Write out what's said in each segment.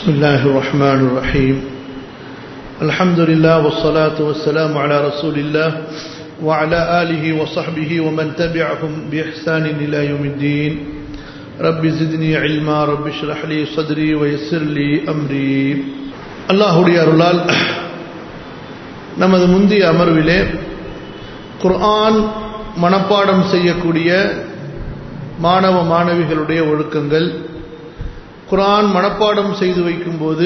بسم الله الرحمن الرحيم الحمد لله والصلاة والسلام على رسول الله وعلى آله وصحبه ومن تبعهم بإحسان إلى يوم الدين رب زدني علما رب اشرح لي صدري ويسر لي أمري அல்லாஹுடைய அருளால் நமது முந்தைய அமர்விலே குர்ஆன் மனப்பாடம் செய்யக்கூடிய மாணவ மாணவிகளுடைய ஒழுக்கங்கள் குரான் மனப்பாடம் செய்து வைக்கும்போது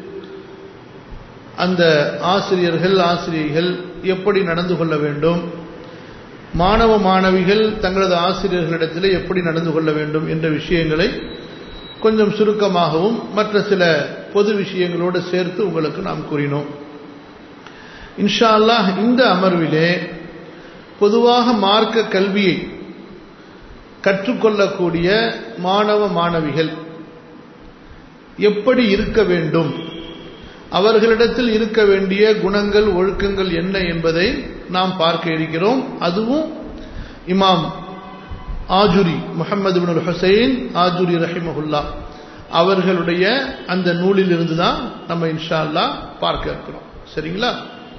அந்த ஆசிரியர்கள் ஆசிரியர்கள் எப்படி நடந்து கொள்ள வேண்டும் மாணவ மாணவிகள் தங்களது ஆசிரியர்களிடத்தில் எப்படி நடந்து கொள்ள வேண்டும் என்ற விஷயங்களை கொஞ்சம் சுருக்கமாகவும் மற்ற சில பொது விஷயங்களோடு சேர்த்து உங்களுக்கு நாம் கூறினோம் இன்ஷா அல்லாஹ் இந்த அமர்விலே பொதுவாக மார்க்க கல்வியை கற்றுக்கொள்ளக்கூடிய மாணவ மாணவிகள் எப்படி இருக்க வேண்டும் அவர்களிடத்தில் இருக்க வேண்டிய குணங்கள் ஒழுக்கங்கள் என்ன என்பதை நாம் பார்க்க இருக்கிறோம் அதுவும் இமாம் ஆஜுரி முகமது பின் ஹுசைன் ஆஜுரி ரஹிமஹுல்லா அவர்களுடைய அந்த நூலில் இருந்து தான் நம்ம இன்ஷா அல்லா பார்க்க இருக்கிறோம் சரிங்களா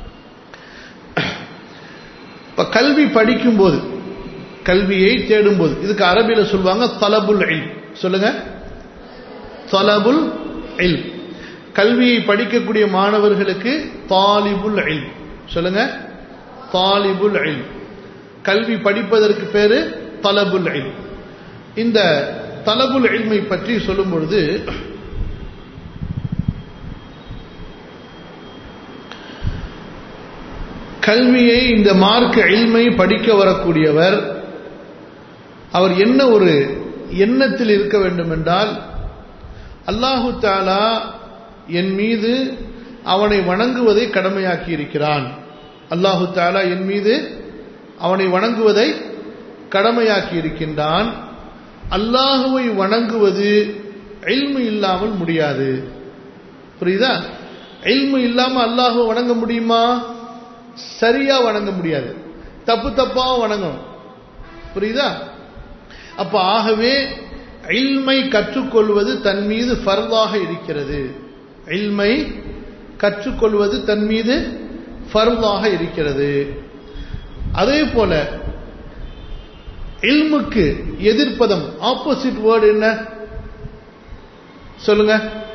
இப்ப கல்வி படிக்கும்போது கல்வியை தேடும்போது இதுக்கு அரபியில சொல்லுவாங்க தலபுல் சொல்லுங்க தலபுல் இல் கல்வியை படிக்கக்கூடிய மாணவர்களுக்கு தாலிபுல் இல் சொல்லுங்க தாலிபுல் இல் கல்வி படிப்பதற்கு பேரு தலபுல் இல் இந்த தலபுல் இல்மை பற்றி சொல்லும் பொழுது கல்வியை இந்த மார்க்க இல்மை படிக்க வரக்கூடியவர் அவர் என்ன ஒரு எண்ணத்தில் இருக்க வேண்டும் என்றால் அல்லாஹு தாலா என் மீது அவனை வணங்குவதை கடமையாக்கி இருக்கிறான் அல்லாஹு தாலா என் மீது அவனை வணங்குவதை கடமையாக்கி இருக்கின்றான் அல்லாஹுவை வணங்குவது எல்மு இல்லாமல் முடியாது புரியுதா எல்மு இல்லாம அல்லாஹுவை வணங்க முடியுமா சரியா வணங்க முடியாது தப்பு தப்பா வணங்கணும் புரியுதா அப்ப ஆகவே இல்மை கற்றுக்கொள்வது தன் மீது ஃபர்வாக இருக்கிறது இல்மை கற்றுக்கொள்வது தன் மீது ஃபர்வாக இருக்கிறது அதே போல இல்முக்கு எதிர்ப்பதம் ஆப்போசிட் வேர்டு என்ன சொல்லுங்க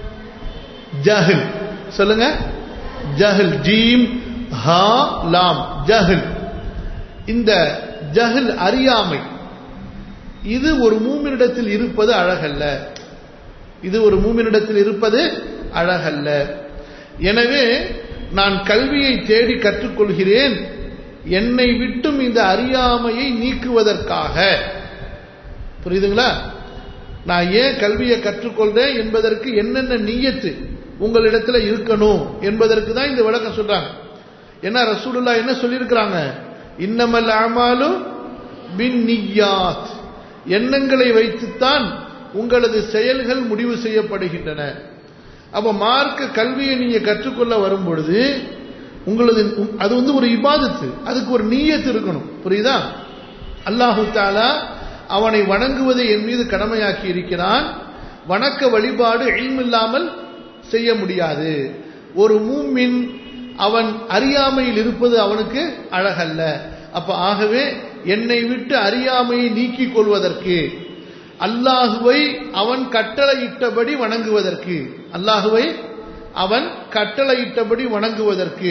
ஜஹில் சொல்லுங்க ஜஹில் ஜீம் ஹா லாம் ஜஹில் இந்த ஜஹில் அறியாமை இது ஒரு மூமினிடத்தில் இருப்பது அழகல்ல இது ஒரு மூமினிடத்தில் இருப்பது அழகல்ல எனவே நான் கல்வியை தேடி கற்றுக்கொள்கிறேன் என்னை விட்டும் இந்த அறியாமையை நீக்குவதற்காக புரியுதுங்களா நான் ஏன் கல்வியை கற்றுக்கொள்றேன் என்பதற்கு என்னென்ன நீயத்து உங்களிடத்துல இருக்கணும் என்பதற்கு தான் இந்த விளக்கம் சொல்றாங்க என்ன ரசூலுல்லா என்ன சொல்லியிருக்கிறாங்க இன்னமல் அமாலும் பின் நியாத் எண்ணங்களை வைத்துத்தான் உங்களது செயல்கள் முடிவு செய்யப்படுகின்றன அப்ப மார்க்க கல்வியை நீங்க கற்றுக்கொள்ள வரும் பொழுது உங்களது அது வந்து ஒரு இபாதத்து அதுக்கு ஒரு நீயத்து இருக்கணும் புரியுதா அல்லாஹு தாலா அவனை வணங்குவதை என் மீது கடமையாக்கி இருக்கிறான் வணக்க வழிபாடு இல்லாமல் செய்ய முடியாது ஒரு மூமின் அவன் அறியாமையில் இருப்பது அவனுக்கு அழகல்ல அப்ப ஆகவே என்னை விட்டு அறியாமையை நீக்கிக் கொள்வதற்கு அல்லாஹுவை அவன் கட்டளையிட்டபடி வணங்குவதற்கு அல்லாஹுவை அவன் கட்டளையிட்டபடி வணங்குவதற்கு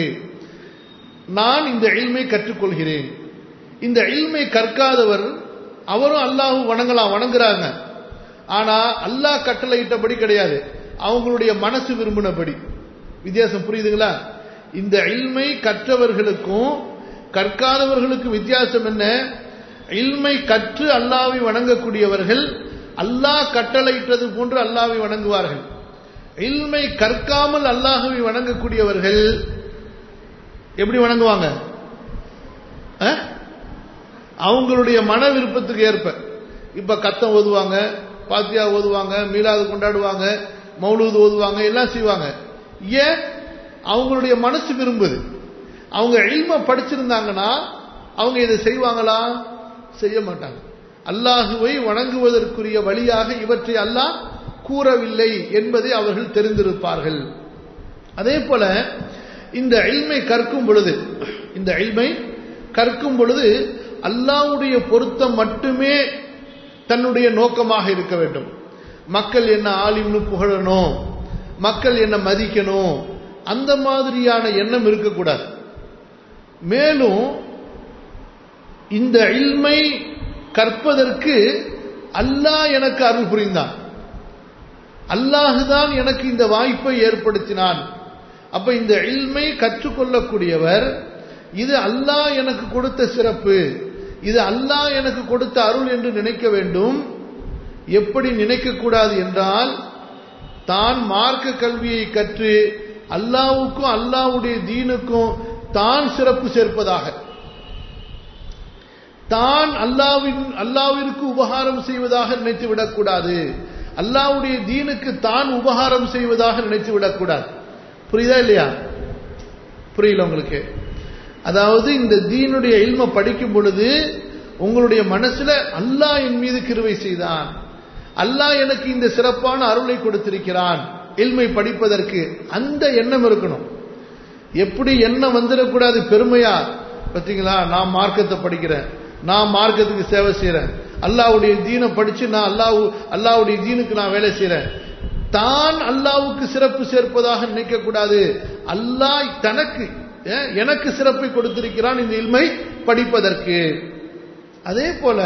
நான் இந்த இல்மை கற்றுக்கொள்கிறேன் இந்த இல்மை கற்காதவர் அவரும் அல்லாஹு வணங்கலாம் வணங்குறாங்க ஆனா அல்லாஹ் கட்டளையிட்டபடி கிடையாது அவங்களுடைய மனசு விரும்பினபடி வித்தியாசம் புரியுதுங்களா இந்த இல்மை கற்றவர்களுக்கும் கற்காதவர்களுக்கு வித்தியாசம் என்ன இல்மை கற்று அல்லாவை வணங்கக்கூடியவர்கள் அல்லாஹ் கட்டளையிட்டது போன்று அல்லாவை வணங்குவார்கள் இல்மை கற்காமல் அல்லாஹுவை வணங்கக்கூடியவர்கள் எப்படி வணங்குவாங்க அவங்களுடைய மன விருப்பத்துக்கு ஏற்ப இப்ப கத்தம் ஓதுவாங்க பாத்தியா ஓதுவாங்க மீளாது கொண்டாடுவாங்க மௌலூது ஓதுவாங்க எல்லாம் செய்வாங்க ஏன் அவங்களுடைய மனசு விரும்புது அவங்க இல்ம படிச்சிருந்தாங்கன்னா அவங்க இதை செய்வாங்களா செய்ய மாட்டாங்க அல்லாஹுவை வணங்குவதற்குரிய வழியாக இவற்றை அல்லாஹ் கூறவில்லை என்பதை அவர்கள் தெரிந்திருப்பார்கள் அதே போல இந்த இல்மை கற்கும் பொழுது இந்த இல்மை கற்கும் பொழுது அல்லாவுடைய பொருத்தம் மட்டுமே தன்னுடைய நோக்கமாக இருக்க வேண்டும் மக்கள் என்ன ஆலிம்னு புகழணும் மக்கள் என்ன மதிக்கணும் அந்த மாதிரியான எண்ணம் இருக்கக்கூடாது மேலும் இந்த இல்மை கற்பதற்கு அல்லாஹ் எனக்கு அருள் புரிந்தான் அல்லாஹுதான் எனக்கு இந்த வாய்ப்பை ஏற்படுத்தினான் அப்ப இந்த இல்மை கற்றுக்கொள்ளக்கூடியவர் இது அல்லாஹ் எனக்கு கொடுத்த சிறப்பு இது அல்லாஹ் எனக்கு கொடுத்த அருள் என்று நினைக்க வேண்டும் எப்படி நினைக்கக்கூடாது என்றால் தான் மார்க்க கல்வியை கற்று அல்லாவுக்கும் அல்லாவுடைய தீனுக்கும் தான் சிறப்பு சேர்ப்பதாக தான் அல்லாவின் அல்லாவிற்கு உபகாரம் செய்வதாக நினைத்து விடக்கூடாது அல்லாவுடைய தீனுக்கு தான் உபகாரம் செய்வதாக நினைத்து விடக்கூடாது புரியுதா இல்லையா புரியல உங்களுக்கு அதாவது இந்த தீனுடைய இல்ம படிக்கும் பொழுது உங்களுடைய மனசுல அல்லாஹ் என் மீது கிருவை செய்தான் அல்லாஹ் எனக்கு இந்த சிறப்பான அருளை கொடுத்திருக்கிறான் இல்மை படிப்பதற்கு அந்த எண்ணம் இருக்கணும் எப்படி எண்ணம் வந்துடக்கூடாது பெருமையா பார்த்தீங்களா நான் மார்க்கத்தை படிக்கிறேன் நான் மார்க்கத்துக்கு சேவை செய்யறேன் அல்லாவுடைய தீனை படிச்சு நான் அல்லாஹ் அல்லாவுடைய தீனுக்கு நான் வேலை செய்யறேன் தான் அல்லாவுக்கு சிறப்பு சேர்ப்பதாக நினைக்க கூடாது அல்லாஹ் தனக்கு எனக்கு சிறப்பை கொடுத்திருக்கிறான் இந்த இல்மை படிப்பதற்கு அதே போல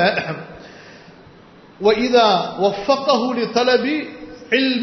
وَإِذَا وَفَّقَهُ لِطَلَبِ عِلْمٍ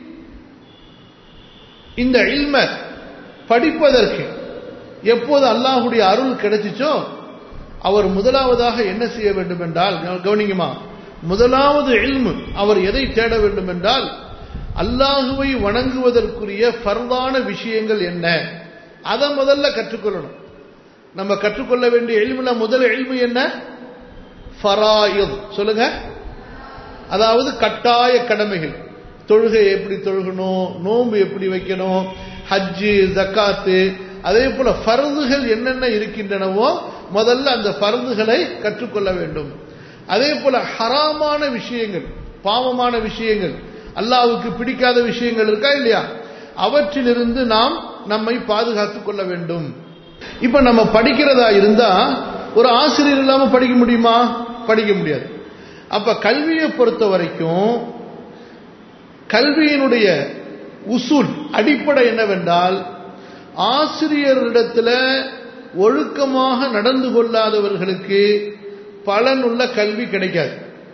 இந்த இல்ம படிப்பதற்கு எப்போது அல்லாஹுடைய அருள் கிடைச்சிச்சோ அவர் முதலாவதாக என்ன செய்ய வேண்டும் என்றால் கவனிங்கம்மா முதலாவது இல்மு அவர் எதை தேட வேண்டும் என்றால் அல்லாஹுவை வணங்குவதற்குரிய ஃபர்தான விஷயங்கள் என்ன அதை முதல்ல கற்றுக்கொள்ளணும் நம்ம கற்றுக்கொள்ள வேண்டிய எல்முல முதல் எல்மு என்ன ஃபராயுத் சொல்லுங்க அதாவது கட்டாய கடமைகள் தொழுகை எப்படி தொழுகணும் நோன்பு எப்படி வைக்கணும் ஹஜ்ஜு ஜக்காத்து அதே போல ஃபர்துகள் என்னென்ன இருக்கின்றனவோ முதல்ல அந்த ஃபர்துகளை கற்றுக்கொள்ள வேண்டும் அதே போல ஹராமான விஷயங்கள் பாவமான விஷயங்கள் அல்லாவுக்கு பிடிக்காத விஷயங்கள் இருக்கா இல்லையா அவற்றிலிருந்து நாம் நம்மை பாதுகாத்துக் கொள்ள வேண்டும் இப்ப நம்ம படிக்கிறதா இருந்தா ஒரு ஆசிரியர் இல்லாம படிக்க முடியுமா படிக்க முடியாது அப்ப கல்வியை பொறுத்த வரைக்கும் கல்வியினுடைய உசூல் அடிப்படை என்னவென்றால் ஆசிரியரிடத்துல ஒழுக்கமாக நடந்து கொள்ளாதவர்களுக்கு பலனுள்ள கல்வி கிடைக்காது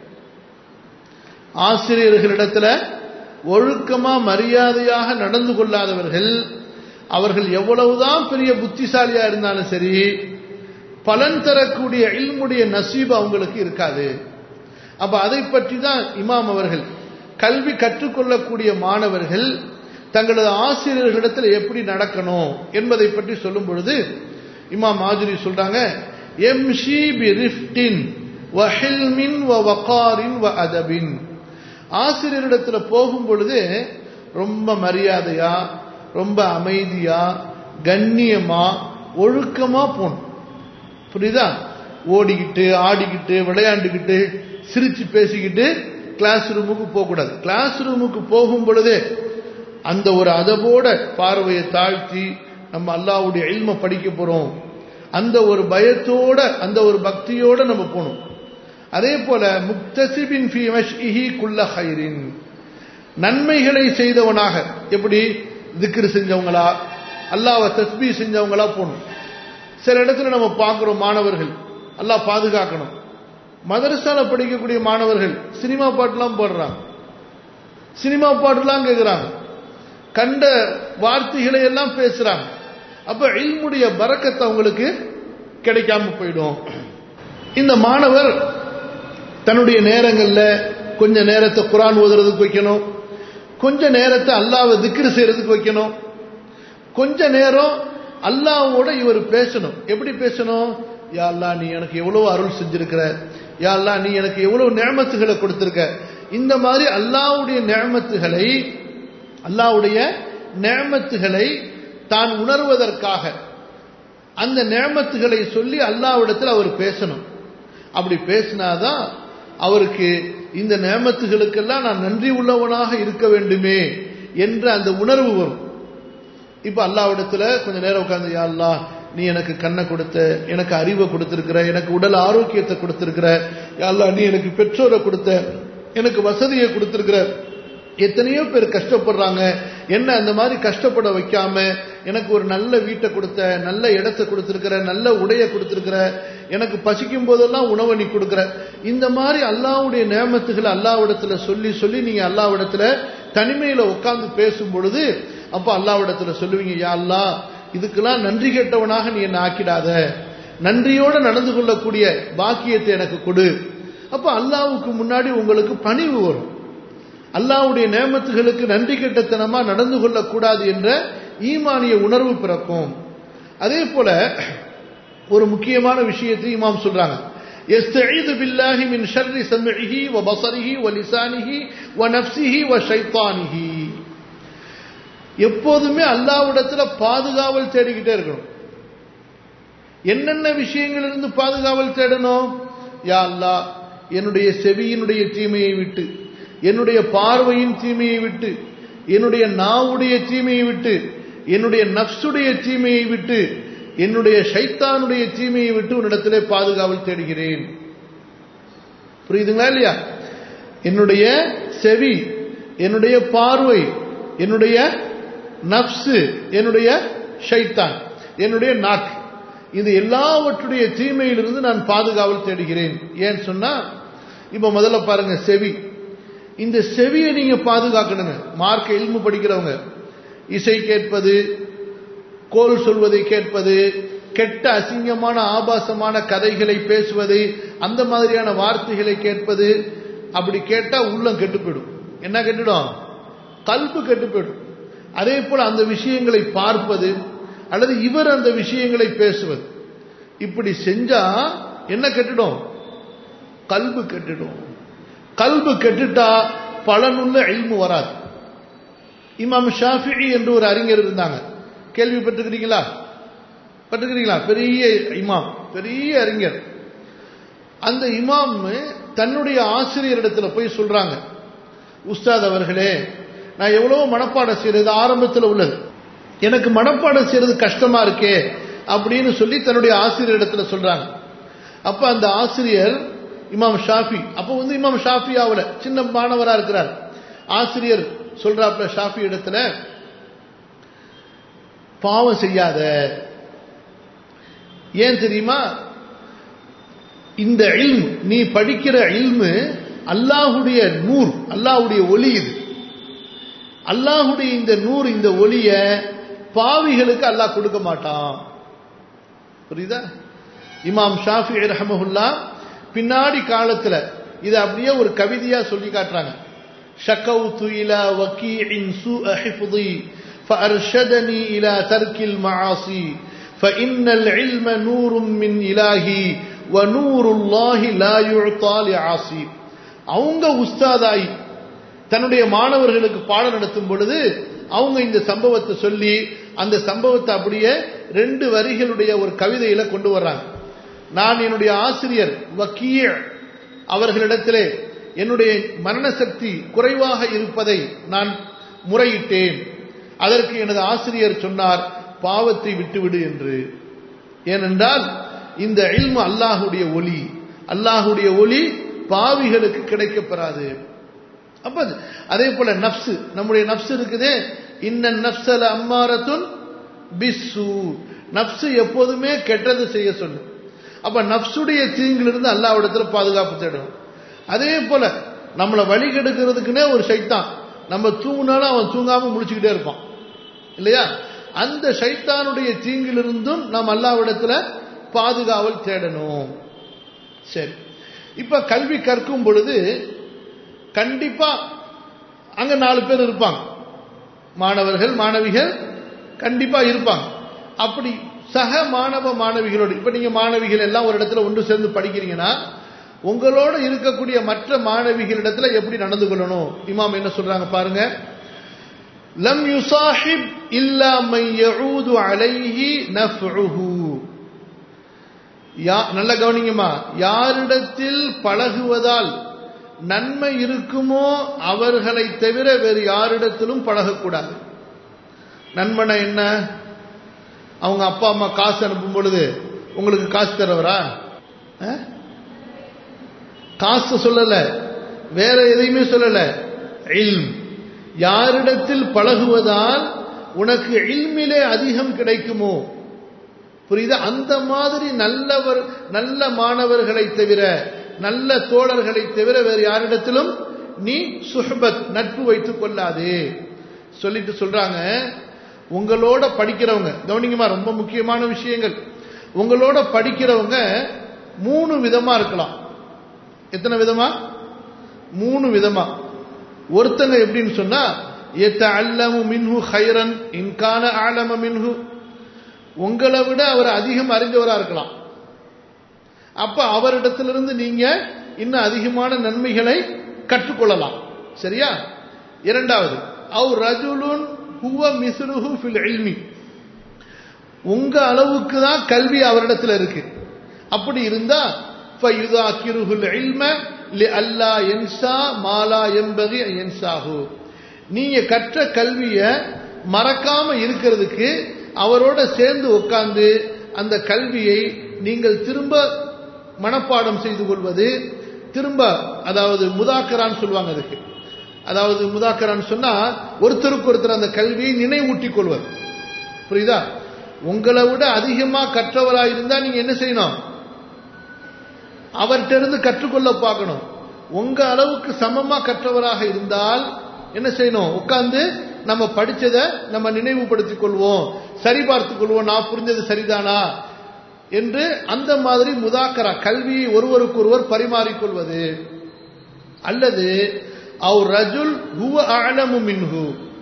ஆசிரியர்களிடத்துல ஒழுக்கமா மரியாதையாக நடந்து கொள்ளாதவர்கள் அவர்கள் எவ்வளவுதான் பெரிய புத்திசாலியா இருந்தாலும் சரி பலன் தரக்கூடிய இல்முடைய நசீப் அவங்களுக்கு இருக்காது அப்ப அதை பற்றி தான் இமாம் அவர்கள் கல்வி கற்றுக்கொள்ளக்கூடிய மாணவர்கள் தங்களது ஆசிரியர்களிடத்தில் எப்படி நடக்கணும் என்பதை பற்றி சொல்லும் பொழுது இமாம் மாஜுரி சொல்றாங்க எம்ஷி பி ரிஃப்டின் வஹில்மின் வ வகாரின் வ அதபின் ஆசிரியரிடத்துல போகும் பொழுது ரொம்ப மரியாதையா ரொம்ப அமைதியா கண்ணியமா ஒழுக்கமா போகணும் புரியுதா ஓடிக்கிட்டு ஆடிக்கிட்டு விளையாண்டுக்கிட்டு சிரிச்சு பேசிக்கிட்டு கிளாஸ் ரூமுக்கு போகக்கூடாது கிளாஸ் ரூமுக்கு போகும் பொழுதே அந்த ஒரு அதவோட பார்வையை தாழ்த்தி நம்ம அல்லாவுடைய எல்ம படிக்க போறோம் அந்த ஒரு பயத்தோட அந்த ஒரு பக்தியோட நம்ம போகணும் அதே போல முக்தசிபின் ஃபி மஷ்இஹி குல்ல ஹைரின் நன்மைகளை செய்தவனாக எப்படி திக்ரு செஞ்சவங்களா அல்லாவை தஸ்பீ செஞ்சவங்களா போகணும் சில இடத்துல நம்ம பார்க்கிறோம் மாணவர்கள் அல்லாஹ் பாதுகாக்கணும் மதரசால படிக்கக்கூடிய மாணவர்கள் சினிமா பாட்டுலாம் போடுறாங்க சினிமா பாட்டுலாம் கேட்கிறாங்க கண்ட வார்த்தைகளை எல்லாம் பேசுறாங்க அப்ப இல்முடைய பறக்கத்தை அவங்களுக்கு கிடைக்காம போயிடும் இந்த மாணவர் தன்னுடைய நேரங்கள்ல கொஞ்ச நேரத்தை குரான் ஓதுறதுக்கு வைக்கணும் கொஞ்ச நேரத்தை அல்லாவை திக்ரு செய்யறதுக்கு வைக்கணும் கொஞ்ச நேரம் அல்லாவோட இவர் பேசணும் எப்படி பேசணும் யா அல்லா நீ எனக்கு எவ்வளவு அருள் செஞ்சிருக்கிற யா அல்லா நீ எனக்கு எவ்வளவு நேமத்துகளை கொடுத்திருக்க இந்த மாதிரி அல்லாவுடைய நேமத்துகளை அல்லாவுடைய நேமத்துகளை தான் உணர்வதற்காக அந்த நேமத்துகளை சொல்லி அல்லாவிடத்தில் அவர் பேசணும் அப்படி பேசினாதான் அவருக்கு இந்த நேமத்துகளுக்கெல்லாம் நான் நன்றி உள்ளவனாக இருக்க வேண்டுமே என்ற அந்த உணர்வு வரும் இப்ப அல்லாவிடத்துல கொஞ்ச நேரம் உட்கார்ந்து யா அல்லாஹ் நீ எனக்கு கண்ணை கொடுத்த எனக்கு அறிவை கொடுத்திருக்கிற எனக்கு உடல் ஆரோக்கியத்தை கொடுத்திருக்கிற யா அல்லாஹ் நீ எனக்கு பெற்றோரை கொடுத்த எனக்கு வசதியை கொடுத்திருக்கிற எத்தனையோ பேர் கஷ்டப்படுறாங்க என்ன அந்த மாதிரி கஷ்டப்பட வைக்காம எனக்கு ஒரு நல்ல வீட்டை கொடுத்த நல்ல இடத்தை கொடுத்திருக்கிற நல்ல உடையை கொடுத்திருக்கிற எனக்கு பசிக்கும் போதெல்லாம் உணவை நீ கொடுக்கிற இந்த மாதிரி அல்லாவுடைய நேமத்துகளை அல்லாவிடத்துல சொல்லி சொல்லி நீங்க அல்லாவிடத்துல தனிமையில உட்கார்ந்து பேசும் பொழுது அப்ப அல்லாவிடத்துல சொல்லுவீங்க யா அல்லா இதுக்கெல்லாம் நன்றி கேட்டவனாக நீ என்ன ஆக்கிடாத நன்றியோட நடந்து கொள்ளக்கூடிய பாக்கியத்தை எனக்கு கொடு அப்ப அல்லாவுக்கு முன்னாடி உங்களுக்கு பணிவு வரும் அல்லாவுடைய நேமத்துகளுக்கு நன்றி கெட்டத்தனமா நடந்து கொள்ளக்கூடாது என்ற ஈமானிய உணர்வு பிறக்கும் அதே போல ஒரு முக்கியமான விஷயத்தை இமாம் சொல்றாங்க يستعيذ بالله من شر سمعه وبصره ولسانه ونفسه وشيطانه எப்போதுமே அல்லாவிடத்துல பாதுகாவல் தேடிக்கிட்டே இருக்கணும் என்னென்ன விஷயங்களிலிருந்து பாதுகாவல் தேடணும் யா அல்லா என்னுடைய செவியினுடைய தீமையை விட்டு என்னுடைய பார்வையின் தீமையை விட்டு என்னுடைய நாவுடைய தீமையை விட்டு என்னுடைய நப்சுடைய தீமையை விட்டு என்னுடைய சைத்தானுடைய தீமையை விட்டு உன்னிடத்திலே பாதுகாவல் தேடுகிறேன் புரியுதுங்களா இல்லையா என்னுடைய செவி என்னுடைய பார்வை என்னுடைய நப்சு என்னுடைய ஷைத்தான் என்னுடைய நாக்கு இது எல்லாவற்றுடைய தீமையிலிருந்து நான் பாதுகாவல் தேடுகிறேன் ஏன்னு சொன்னா இப்ப முதல்ல பாருங்க செவி இந்த செவியை நீங்க பாதுகாக்கணுங்க மார்க்க இல்மு படிக்கிறவங்க இசை கேட்பது கோல் சொல்வதை கேட்பது கெட்ட அசிங்கமான ஆபாசமான கதைகளை பேசுவது அந்த மாதிரியான வார்த்தைகளை கேட்பது அப்படி கேட்டா உள்ளம் கெட்டு போயிடும் என்ன கெட்டுடும் கல்பு கெட்டு போயிடும் அதே போல அந்த விஷயங்களை பார்ப்பது அல்லது இவர் அந்த விஷயங்களை பேசுவது இப்படி செஞ்சா என்ன கெட்டுடும் கல்பு கெட்டுடும் கல்பு கெட்டுட்டா பலனுள்ள இல்மு வராது இமாம் ஷாஃபி என்று ஒரு அறிஞர் இருந்தாங்க கேள்விப்பட்டிருக்கிறீங்களா பட்டிருக்கிறீங்களா பெரிய இமாம் பெரிய அறிஞர் அந்த இமாம் தன்னுடைய ஆசிரியரிடத்துல போய் சொல்றாங்க உஸ்தாத் அவர்களே நான் எவ்வளவோ மனப்பாடம் செய்யறது ஆரம்பத்தில் உள்ளது எனக்கு மனப்பாடம் செய்யறது கஷ்டமா இருக்கே அப்படின்னு சொல்லி தன்னுடைய ஆசிரியரிடத்துல சொல்றாங்க அப்ப அந்த ஆசிரியர் இமாம் ஷாஃபி அப்ப வந்து இமாம் ஷாஃபி ஆகல சின்ன மாணவரா இருக்கிறார் ஆசிரியர் சொல்றாப்ல ஷாஃபி இடத்துல பாவம் செய்யாத ஏன் தெரியுமா இந்த இல்ம் நீ படிக்கிற இல்மு அல்லாஹுடைய நூர் அல்லாஹுடைய ஒளி இது அல்லாஹுடைய இந்த நூறு இந்த ஒளிய பாவிகளுக்கு அல்லாஹ் கொடுக்க மாட்டான் புரியுதா இமாம் ஷாஃபி ரஹமஹுல்லா பின்னாடி காலத்துல இது அப்படியே ஒரு கவிதையா சொல்லி காட்டுறாங்க شكوت إلى وكيع سوء حفظي فأرشدني إلى ترك المعاصي فإن العلم نور من إلهي ونور الله لا يعطى لعاصي அவங்க உஸ்தாதாய் தன்னுடைய மாணவர்களுக்கு பாடம் நடத்தும் பொழுது அவங்க இந்த சம்பவத்தை சொல்லி அந்த சம்பவத்தை அப்படியே ரெண்டு வரிகளுடைய ஒரு கவிதையில கொண்டு வர்றாங்க நான் என்னுடைய ஆசிரியர் வக்கீய அவர்களிடத்திலே என்னுடைய மரண சக்தி குறைவாக இருப்பதை நான் முறையிட்டேன் அதற்கு எனது ஆசிரியர் சொன்னார் பாவத்தை விட்டுவிடு என்று ஏனென்றால் இந்த இல்மு அல்லாஹுடைய ஒளி அல்லாஹுடைய ஒளி பாவிகளுக்கு கிடைக்கப்பெறாது அப்ப அதே போல நப்சு நம்முடைய நப்சு இருக்குதே இன்ன நப்சல அம்மாரத்துன் பிஸ்ஸு நப்சு எப்போதுமே கெட்டது செய்ய சொல்லும் அப்ப நப்சுடைய தீங்கிலிருந்து அல்லாவிடத்துல பாதுகாப்பு தேடணும் அதே போல நம்மளை வழி கெடுக்கிறதுக்குன்னே ஒரு சைத்தான் நம்ம தூங்கினாலும் அவன் தூங்காம முடிச்சுக்கிட்டே இருப்பான் இல்லையா அந்த சைத்தானுடைய தீங்கிலிருந்தும் நாம் அல்லாவிடத்துல பாதுகாவல் தேடணும் சரி இப்ப கல்வி கற்கும் பொழுது கண்டிப்பா அங்க நாலு பேர் இருப்பாங்க மாணவர்கள் மாணவிகள் கண்டிப்பா இருப்பாங்க அப்படி சக மாணவ மாணவிகளோடு இப்ப நீங்க மாணவிகள் எல்லாம் ஒரு இடத்துல ஒன்று சேர்ந்து படிக்கிறீங்கன்னா உங்களோட இருக்கக்கூடிய மற்ற மாணவிகளிடத்துல எப்படி நடந்து கொள்ளணும் இமாம் என்ன சொல்றாங்க பாருங்க லம் யுசாஹிப் இல்லா மை யஊது அலைஹி நஃப்உஹு யா நல்ல கவனிங்கம்மா யாரிடத்தில் பழகுவதால் நன்மை இருக்குமோ அவர்களை தவிர வேறு யாரிடத்திலும் பழகக்கூடாது நண்பனை என்ன அவங்க அப்பா அம்மா காசு அனுப்பும் பொழுது உங்களுக்கு காசு தரவரா அஹ்? காசு சொல்லல வேற எதையுமே சொல்லல இல்ம் யாரிடத்தில் பழகுவதால் உனக்கு இல்மிலே அதிகம் கிடைக்குமோ புரியுதா அந்த மாதிரி நல்லவர் நல்ல மாணவர்களை தவிர நல்ல தோழர்களை தவிர வேறு யாரிடத்திலும் நீ சுஹபத் நட்பு வைத்துக் கொள்ளாதே சொல்லிட்டு சொல்றாங்க உங்களோட படிக்கிறவங்க கவனிங்கம்மா ரொம்ப முக்கியமான விஷயங்கள் உங்களோட படிக்கிறவங்க மூணு விதமா இருக்கலாம் எத்தனை விதமா மூணு விதமா ஒருத்தங்க எப்படின்னு சொன்னா எத்தல்லமு மின்ஹு ஹைரன் இன்கான ஆலம மின்ஹு உங்களை விட அவர் அதிகம் அறிந்தவரா இருக்கலாம் அப்ப அவரிடத்திலிருந்து நீங்க இன்னும் அதிகமான நன்மைகளை கற்றுக்கொள்ளலாம் சரியா இரண்டாவது அவ் ரஜுலுன் ஹுவ மிஸ்ருஹு ஃபில் இல்மி உங்க அளவுக்கு தான் கல்வி அவரிடத்துல இருக்கு அப்படி இருந்தா ஃபயுதாக்கிருஹுல் இல்ம லிஅல்லா யன்சா மாலா யம்பகி யன்சாஹு நீங்க கற்ற கல்வியை மறக்காம இருக்கிறதுக்கு அவரோட சேர்ந்து உட்கார்ந்து அந்த கல்வியை நீங்கள் திரும்ப மனப்பாடம் செய்து கொள்வது திரும்ப அதாவது முதாக்கரான்னு சொல்லுவாங்க அதுக்கு அதாவது முதாக்கரான்னு சொன்னா ஒருத்தருக்கு ஒருத்தர் அந்த கல்வியை நினைவூட்டிக் கொள்வது புரியுதா உங்களை விட அதிகமா கற்றவராக இருந்தா நீங்க என்ன செய்யணும் அவர்கிட்ட இருந்து கற்றுக்கொள்ள பார்க்கணும் உங்க அளவுக்கு சமமா கற்றவராக இருந்தால் என்ன செய்யணும் உட்கார்ந்து நம்ம படிச்சதை நம்ம நினைவுபடுத்திக் கொள்வோம் சரி பார்த்துக் கொள்வோம் நான் புரிஞ்சது சரிதானா என்று அந்த மாதிரி முதாக்கரா கல்வியை ஒருவருக்கொருவர் பரிமாறிக்கொள்வது அல்லது அவ் ரஜுல் ஹுவ அலமு மின்ஹு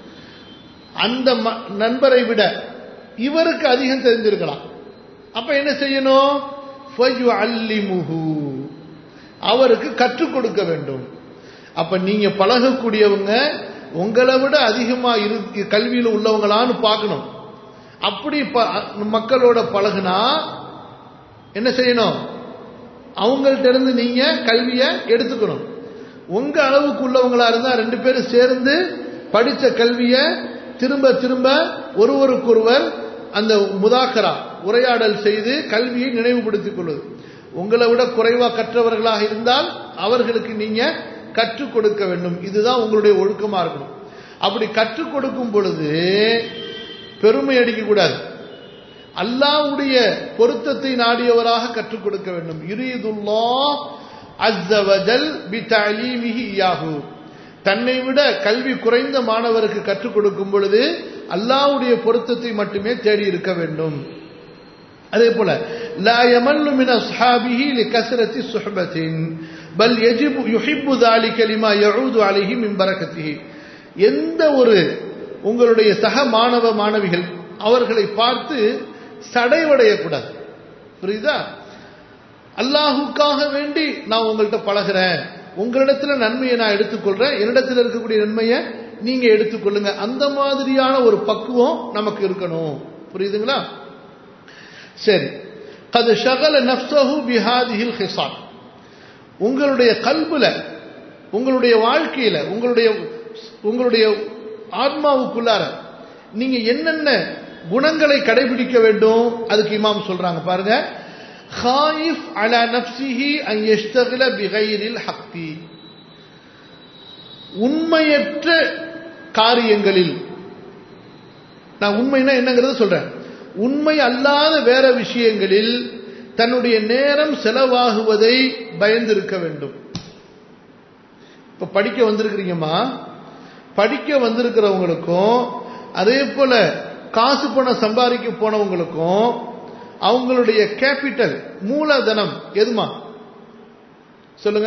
அந்த ம- நண்பரை விட இவருக்கு அதிகம் தெரிஞ்சிருக்கலாம் அப்ப என்ன செய்யணும் ஃபயுஅல்லிமுஹு. அவருக்கு கற்றுக் கொடுக்க வேண்டும் அப்ப நீங்க பழகக்கூடியவங்க உங்களை விட அதிகமா இரு கல்வியில் உள்ளவங்களான்னு பார்க்கணும் அப்படி ப- மக்களோட பழகுனா என்ன செய்யணும் அவங்கள்ட்ட இருந்து நீங்க கல்வியை எடுத்துக்கணும் உங்க அளவுக்கு உள்ளவங்களா இருந்தா ரெண்டு பேரும் சேர்ந்து படிச்ச கல்வியை திரும்ப திரும்ப ஒருவருக்கொருவர் அந்த முதாக்கரா உரையாடல் செய்து கல்வியை நினைவுபடுத்திக் கொள்வது உங்களை விட குறைவா கற்றவர்களாக இருந்தால் அவர்களுக்கு நீங்க கற்றுக் கொடுக்க வேண்டும் இதுதான் உங்களுடைய ஒழுக்கமா இருக்கணும் அப்படி கற்றுக் கொடுக்கும் பொழுது பெருமை அடிக்க கூடாது அல்லாஹ்வுடைய பொருத்தத்தை நாடியவராக கற்றுக் கொடுக்க வேண்டும் யுரீதுல்லா அஸ்ஸவஜல் பிதலீமிஹி இயாஹு தன்னை விட கல்வி குறைந்த மாணவருக்கு கற்றுக் கொடுக்கும் பொழுது அல்லாஹ்வுடைய பொருத்தத்தை மட்டுமே தேடி இருக்க வேண்டும் அதே போல லா யமல்லு மின் அஸ்ஹாபிஹி லிகஸ்ரத்தி சுஹபத்தின் பல் யஜிபு யுஹிப்பு ذلك لما يعود عليه من بركته எந்த ஒரு உங்களுடைய சக மாணவ மாணவிகள் அவர்களை பார்த்து சடைவடையக்கூடாது புரியுதா அல்லாஹுக்காக வேண்டி நான் உங்கள்கிட்ட பழகுறேன் உங்களிடத்துல நன்மையை நான் எடுத்துக்கொள்றேன் என்னிடத்துல இருக்கக்கூடிய நன்மையை நீங்க எடுத்துக்கொள்ளுங்க அந்த மாதிரியான ஒரு பக்குவம் நமக்கு இருக்கணும் புரியுதுங்களா சரி கது ஷகல நப்சஹு பிஹாதிஹில் ஹிசான் உங்களுடைய கல்புல உங்களுடைய வாழ்க்கையில உங்களுடைய உங்களுடைய ஆத்மாவுக்குள்ளார நீங்க என்னென்ன குணங்களை கடைபிடிக்க வேண்டும் அதுக்கு இமாம் சொல்றாங்க பாருங்க ஹாயிஃப் அலா நப்சிஹி அன் யஷ்தகில பிகைரில் ஹக்தி உண்மையற்ற காரியங்களில் நான் உண்மைனா என்னங்கிறத சொல்றேன் உண்மை அல்லாத வேற விஷயங்களில் தன்னுடைய நேரம் செலவாகுவதை பயந்திருக்க வேண்டும் இப்ப படிக்க வந்திருக்கிறீங்கம்மா படிக்க வந்திருக்கிறவங்களுக்கும் அதே போல காசு பணம் சம்பாதிக்க போனவங்களுக்கும் அவங்களுடைய கேபிட்டல் மூலதனம் எதுமா சொல்லுங்க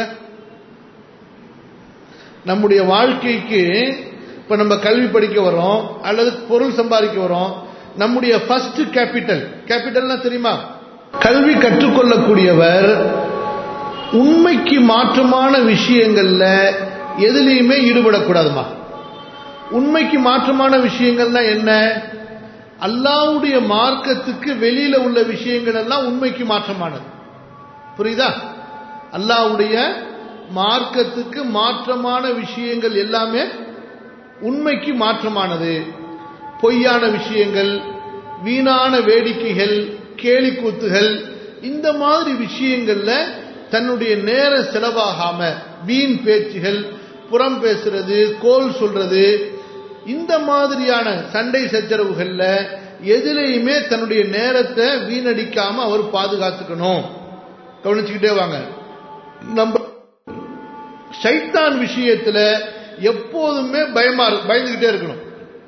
நம்முடைய வாழ்க்கைக்கு இப்ப நம்ம கல்வி படிக்க வரோம் அல்லது பொருள் சம்பாதிக்க வரோம் நம்முடைய ஃபர்ஸ்ட் கேபிட்டல் கேபிட்டல்னா தெரியுமா கல்வி கற்றுக்கொள்ளக்கூடியவர் உண்மைக்கு மாற்றமான விஷயங்கள்ல எதுலேயுமே ஈடுபடக்கூடாதுமா உண்மைக்கு மாற்றமான விஷயங்கள்னா என்ன அல்லாவுடைய மார்க்கத்துக்கு வெளியில உள்ள விஷயங்கள் எல்லாம் உண்மைக்கு மாற்றமானது புரியுதா அல்லாவுடைய மார்க்கத்துக்கு மாற்றமான விஷயங்கள் எல்லாமே உண்மைக்கு மாற்றமானது பொய்யான விஷயங்கள் வீணான வேடிக்கைகள் கேலிக்கூத்துகள் இந்த மாதிரி விஷயங்கள்ல தன்னுடைய நேர செலவாகாம வீண் பேச்சுகள் புறம் பேசுறது கோல் சொல்றது இந்த மாதிரியான சண்டை சச்சரவுகள்ல எதுலையுமே தன்னுடைய நேரத்தை வீணடிக்காம அவர் பாதுகாத்துக்கணும் கவனிச்சுக்கிட்டே வாங்க நம்ம சைத்தான் விஷயத்துல எப்போதுமே பயமா பயந்துகிட்டே இருக்கணும்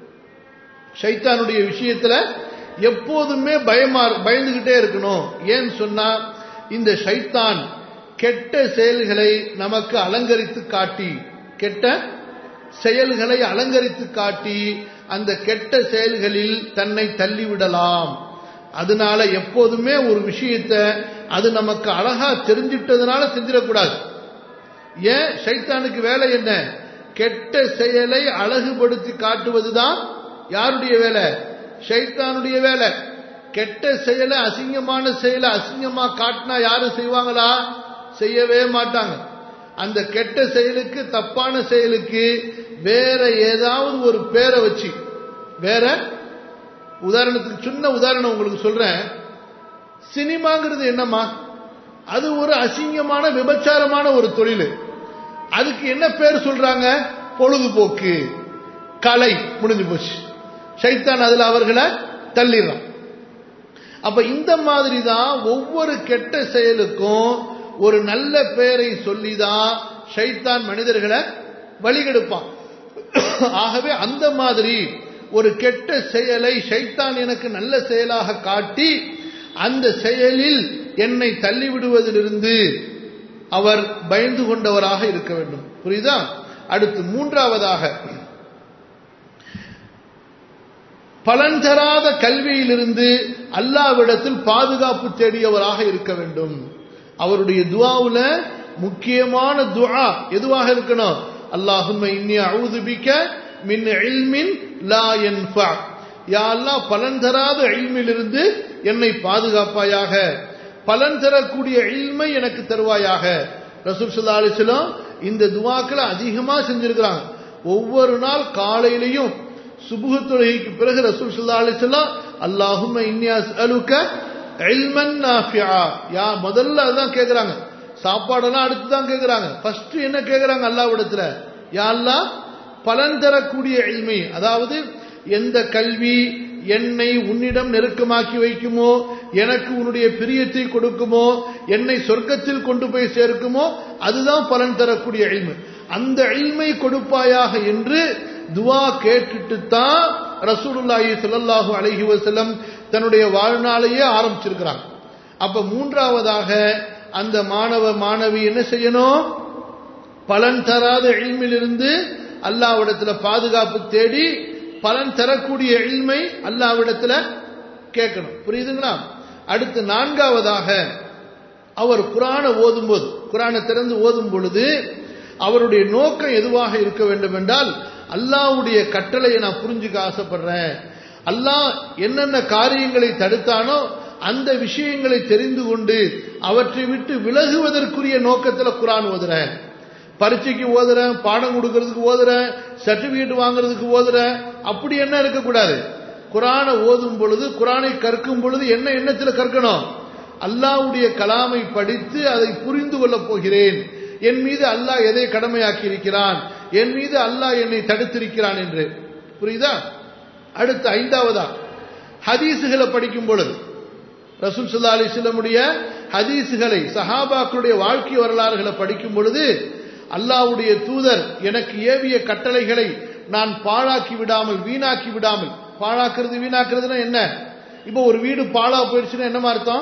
சைத்தானுடைய விஷயத்துல எப்போதுமே பயமா பயந்துகிட்டே இருக்கணும் ஏன்னு சொன்னா இந்த சைத்தான் கெட்ட செயல்களை நமக்கு அலங்கரித்து காட்டி கெட்ட செயல்களை அலங்கரித்து காட்டி அந்த கெட்ட செயல்களில் தன்னை தள்ளிவிடலாம் அதனால எப்போதுமே ஒரு விஷயத்தை அது நமக்கு அழகா தெரிஞ்சிட்டதுனால செஞ்சிடக்கூடாது ஏன் சைத்தானுக்கு வேலை என்ன கெட்ட செயலை அழகுபடுத்தி காட்டுவதுதான் யாருடைய வேலை ஷைத்தானுடைய வேலை கெட்ட செயலை அசிங்கமான செயலை அசிங்கமா காட்டினா யாரும் செய்வாங்களா செய்யவே மாட்டாங்க அந்த கெட்ட செயலுக்கு தப்பான செயலுக்கு வேற ஏதாவது ஒரு பேரை வச்சு வேற உதாரணத்துக்கு சின்ன உதாரணம் உங்களுக்கு சொல்றேன் சினிமாங்கிறது என்னம்மா அது ஒரு அசிங்கமான விபச்சாரமான ஒரு தொழில் அதுக்கு என்ன பேர் சொல்றாங்க பொழுதுபோக்கு கலை முடிஞ்சு போச்சு சைத்தான் அதுல அவர்களை தள்ளிடுறான் அப்ப இந்த மாதிரி தான் ஒவ்வொரு கெட்ட செயலுக்கும் ஒரு நல்ல பெயரை சொல்லிதான் ஷைத்தான் மனிதர்களை வழிகெடுப்பான் ஆகவே அந்த மாதிரி ஒரு கெட்ட செயலை ஷைத்தான் எனக்கு நல்ல செயலாக காட்டி அந்த செயலில் என்னை தள்ளிவிடுவதிலிருந்து அவர் பயந்து கொண்டவராக இருக்க வேண்டும் புரியுதா அடுத்து மூன்றாவதாக பலன் தராத கல்வியிலிருந்து அல்லாவிடத்தில் பாதுகாப்பு தேடியவராக இருக்க வேண்டும் அவருடைய துவாவுல முக்கியமான துவா எதுவாக இருக்கணும் அல்லாஹும்ம இன்னி அவுதுபிக்க மின் இல்மின் லா யன்ஃபா யா அல்லாஹ் பலன் தராத இல்மிலிருந்து என்னை பாதுகாப்பாயாக பலன் தரக்கூடிய இல்மை எனக்கு தருவாயாக ரசூல் சல்லா அலிஸ்லாம் இந்த துவாக்களை அதிகமா செஞ்சிருக்கிறாங்க ஒவ்வொரு நாள் காலையிலையும் சுபுக தொழுகைக்கு பிறகு ரசூல் சல்லா அலிஸ்லாம் அல்லாஹும்ம இன்னியாஸ் அலுக்க இல்மன் நாஃபியா யா முதல்ல அதான் கேக்குறாங்க சாப்பாடெல்லாம் அடுத்து தான் கேக்குறாங்க ஃபர்ஸ்ட் என்ன கேக்குறாங்க அல்லாவிடத்துல யா அல்லாஹ் பலன் தரக்கூடிய இல்மை அதாவது எந்த கல்வி என்னை உன்னிடம் நெருக்கமாக்கி வைக்குமோ எனக்கு உன்னுடைய பிரியத்தை கொடுக்குமோ என்னை சொர்க்கத்தில் கொண்டு போய் சேர்க்குமோ அதுதான் பலன் தரக்கூடிய இல்மு அந்த இல்மை கொடுப்பாயாக என்று துவா கேட்டுட்டு தான் ரசூலுல்லாஹி ஸல்லல்லாஹு அலைஹி வஸல்லம் தன்னுடைய வாழ்நாளையே ஆரம்பிச்சிருக்கிறாங்க அப்ப மூன்றாவதாக அந்த மாணவ மாணவி என்ன செய்யணும் பலன் தராத இல்மிலிருந்து அல்லாவிடத்துல பாதுகாப்பு தேடி பலன் தரக்கூடிய இல்மை அல்லாவிடத்துல கேட்கணும் புரியுதுங்களா அடுத்து நான்காவதாக அவர் குரான ஓதும்போது குரானை திறந்து ஓதும் பொழுது அவருடைய நோக்கம் எதுவாக இருக்க வேண்டும் என்றால் அல்லாவுடைய கட்டளையை நான் புரிஞ்சுக்க ஆசைப்படுறேன் அல்லாஹ் என்னென்ன காரியங்களை தடுத்தானோ அந்த விஷயங்களை தெரிந்து கொண்டு அவற்றை விட்டு விலகுவதற்குரிய நோக்கத்தில் குரான் ஓதுறேன் பரீட்சைக்கு ஓதுறேன் பாடம் கொடுக்கறதுக்கு ஓதுறேன் சர்டிபிகேட் வாங்குறதுக்கு ஓதுறேன் அப்படி என்ன இருக்கக்கூடாது குரானை ஓதும் பொழுது குரானை கற்கும் பொழுது என்ன எண்ணத்தில் கற்கணும் அல்லாவுடைய கலாமை படித்து அதை புரிந்து கொள்ளப் போகிறேன் என் மீது அல்லாஹ் எதை கடமையாக்கி இருக்கிறான் என் மீது அல்லாஹ் என்னை தடுத்திருக்கிறான் என்று புரியுதா அடுத்து ஐந்தாவதா ஹதீசுகளை படிக்கும் பொழுது ரசூல் சுல்லா அலிஸ்லமுடைய ஹதீசுகளை சஹாபாக்களுடைய வாழ்க்கை வரலாறுகளை படிக்கும் பொழுது அல்லாவுடைய தூதர் எனக்கு ஏவிய கட்டளைகளை நான் பாழாக்கி விடாமல் வீணாக்கி விடாமல் பாழாக்குறது வீணாக்குறதுன்னா என்ன இப்போ ஒரு வீடு பாழா போயிடுச்சுன்னா என்னமா அர்த்தம்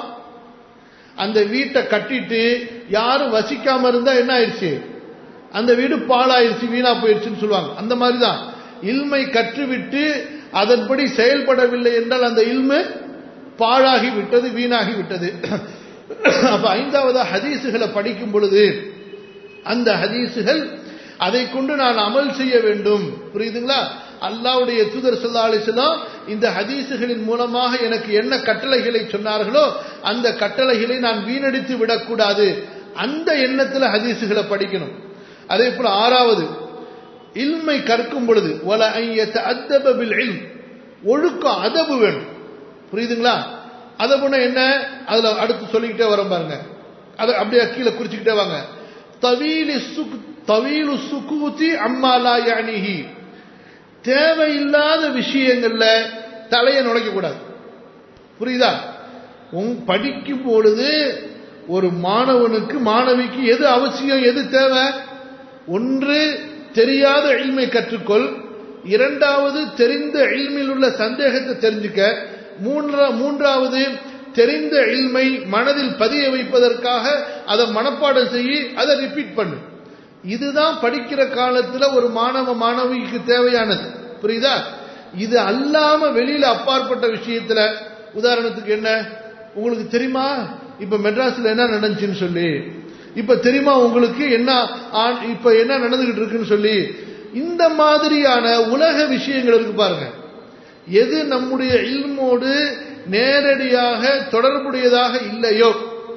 அந்த வீட்டை கட்டிட்டு யாரும் வசிக்காம இருந்தா என்ன ஆயிடுச்சு அந்த வீடு பாழாயிருச்சு வீணா போயிடுச்சுன்னு சொல்லுவாங்க அந்த மாதிரி தான் இல்மை கற்றுவிட்டு அதன்படி செயல்படவில்லை என்றால் அந்த இல்மு பாழாகி விட்டது வீணாகி விட்டது அப்ப ஐந்தாவது ஹதீசுகளை படிக்கும் பொழுது அந்த ஹதீசுகள் அதை கொண்டு நான் அமல் செய்ய வேண்டும் புரியுதுங்களா அல்லாவுடைய தூதர் சொல்லா அலிஸ்லாம் இந்த ஹதீசுகளின் மூலமாக எனக்கு என்ன கட்டளைகளை சொன்னார்களோ அந்த கட்டளைகளை நான் வீணடித்து விடக்கூடாது அந்த எண்ணத்துல ஹதீஸுகளை படிக்கணும் அதே போல ஆறாவது இல்மை கற்கும் பொழுது வல ஐயத்த அத்தப பில் இல்ம் ஒழுக்கம் அதபு வேணும் புரியுதுங்களா அதபுனா என்ன அதுல அடுத்து சொல்லிக்கிட்டே வரோம் பாருங்க அதை அப்படியே கீழே குறிச்சுக்கிட்டே வாங்க தவீலு சுக் தவீலு சுக்கூத்தி அம்மாலா யானிஹி தேவையில்லாத விஷயங்கள்ல தலையை நுழைக்க கூடாது புரியுதா உங் படிக்கும் பொழுது ஒரு மாணவனுக்கு மாணவிக்கு எது அவசியம் எது தேவை ஒன்று தெரியாத இல்மை கற்றுக்கொள் இரண்டாவது தெரிந்த இல்மில் உள்ள சந்தேகத்தை தெரிஞ்சுக்க மூன்றா மூன்றாவது தெரிந்த இல்மை மனதில் பதிய வைப்பதற்காக அதை மனப்பாடம் செய்ய அதை ரிப்பீட் பண்ணு இதுதான் படிக்கிற காலத்துல ஒரு மாணவ மாணவிக்கு தேவையானது புரியுதா இது அல்லாம வெளியில அப்பாற்பட்ட விஷயத்துல உதாரணத்துக்கு என்ன உங்களுக்கு தெரியுமா இப்ப மெட்ராஸ்ல என்ன நடந்துச்சுன்னு சொல்லி இப்ப தெரியுமா உங்களுக்கு என்ன ஆ- இப்ப என்ன நடந்துகிட்டு இருக்குன்னு சொல்லி இந்த மாதிரியான உலக விஷயங்கள் இருக்கு பாருங்க எது நம்முடைய இல்மோடு நேரடியாக தொடர்புடையதாக இல்லையோ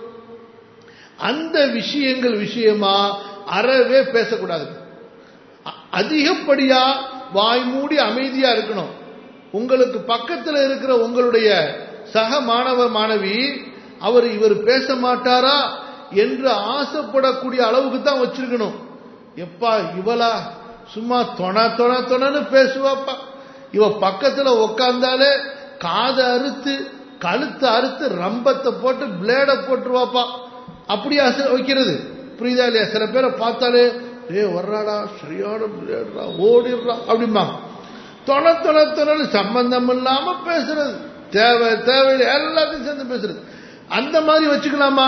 அந்த விஷயங்கள் விஷயமா அறவே பேசக்கூடாது அ- அதிகப்படியா வாய் மூடி அமைதியா இருக்கணும் உங்களுக்கு பக்கத்துல இருக்கிற உங்களுடைய சக மாணவ மாணவி அவர் இவர் பேச மாட்டாரா என்று ஆசைப்படக்கூடிய அளவுக்கு தான் வச்சிருக்கணும் எப்பா இவளா சும்மா தொண தொண தொணன்னு பேசுவாப்பா இவ பக்கத்துல உக்காந்தாலே காதை அறுத்து கழுத்தை அறுத்து ரம்பத்தை போட்டு பிளேட போட்டுருவாப்பா அப்படி ஆசை வைக்கிறது புரியுதா இல்லையா சில பேரை பார்த்தாலே ஏ வர்றாடா சரியான பிளேடுறா ஓடிடுறா அப்படிமா தொண தொண தொணன்னு சம்பந்தம் இல்லாம பேசுறது தேவை தேவையில்லை எல்லாத்தையும் சேர்ந்து பேசுறது அந்த மாதிரி வச்சுக்கலாமா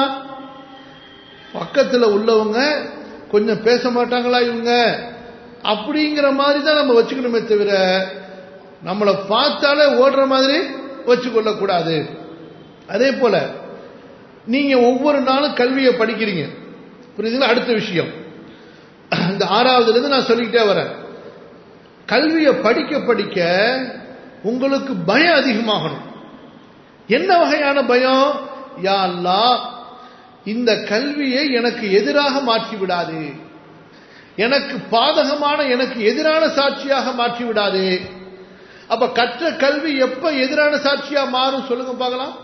பக்கத்துல உள்ளவங்க கொஞ்சம் பேச மாட்டாங்களா இவங்க அப்படிங்கிற மாதிரி தான் நம்ம வச்சுக்கணுமே தவிர நம்மளை பார்த்தாலே ஓடுற மாதிரி வச்சுக்கொள்ள கூடாது அதே போல நீங்க ஒவ்வொரு நாளும் கல்வியை படிக்கிறீங்க புரியுதுங்களா அடுத்த விஷயம் இந்த ஆறாவதுல இருந்து நான் சொல்லிக்கிட்டே வரேன் கல்வியை படிக்க படிக்க உங்களுக்கு பயம் அதிகமாகணும் என்ன வகையான பயம் யா அல்லாஹ் இந்த கல்வியை எனக்கு எதிராக மாற்றி விடாது எனக்கு பாதகமான எனக்கு எதிரான சாட்சியாக மாற்றி விடாது அப்ப கற்ற கல்வி எப்ப எதிரான சாட்சியா மாறும் சொல்லுங்க பார்க்கலாம்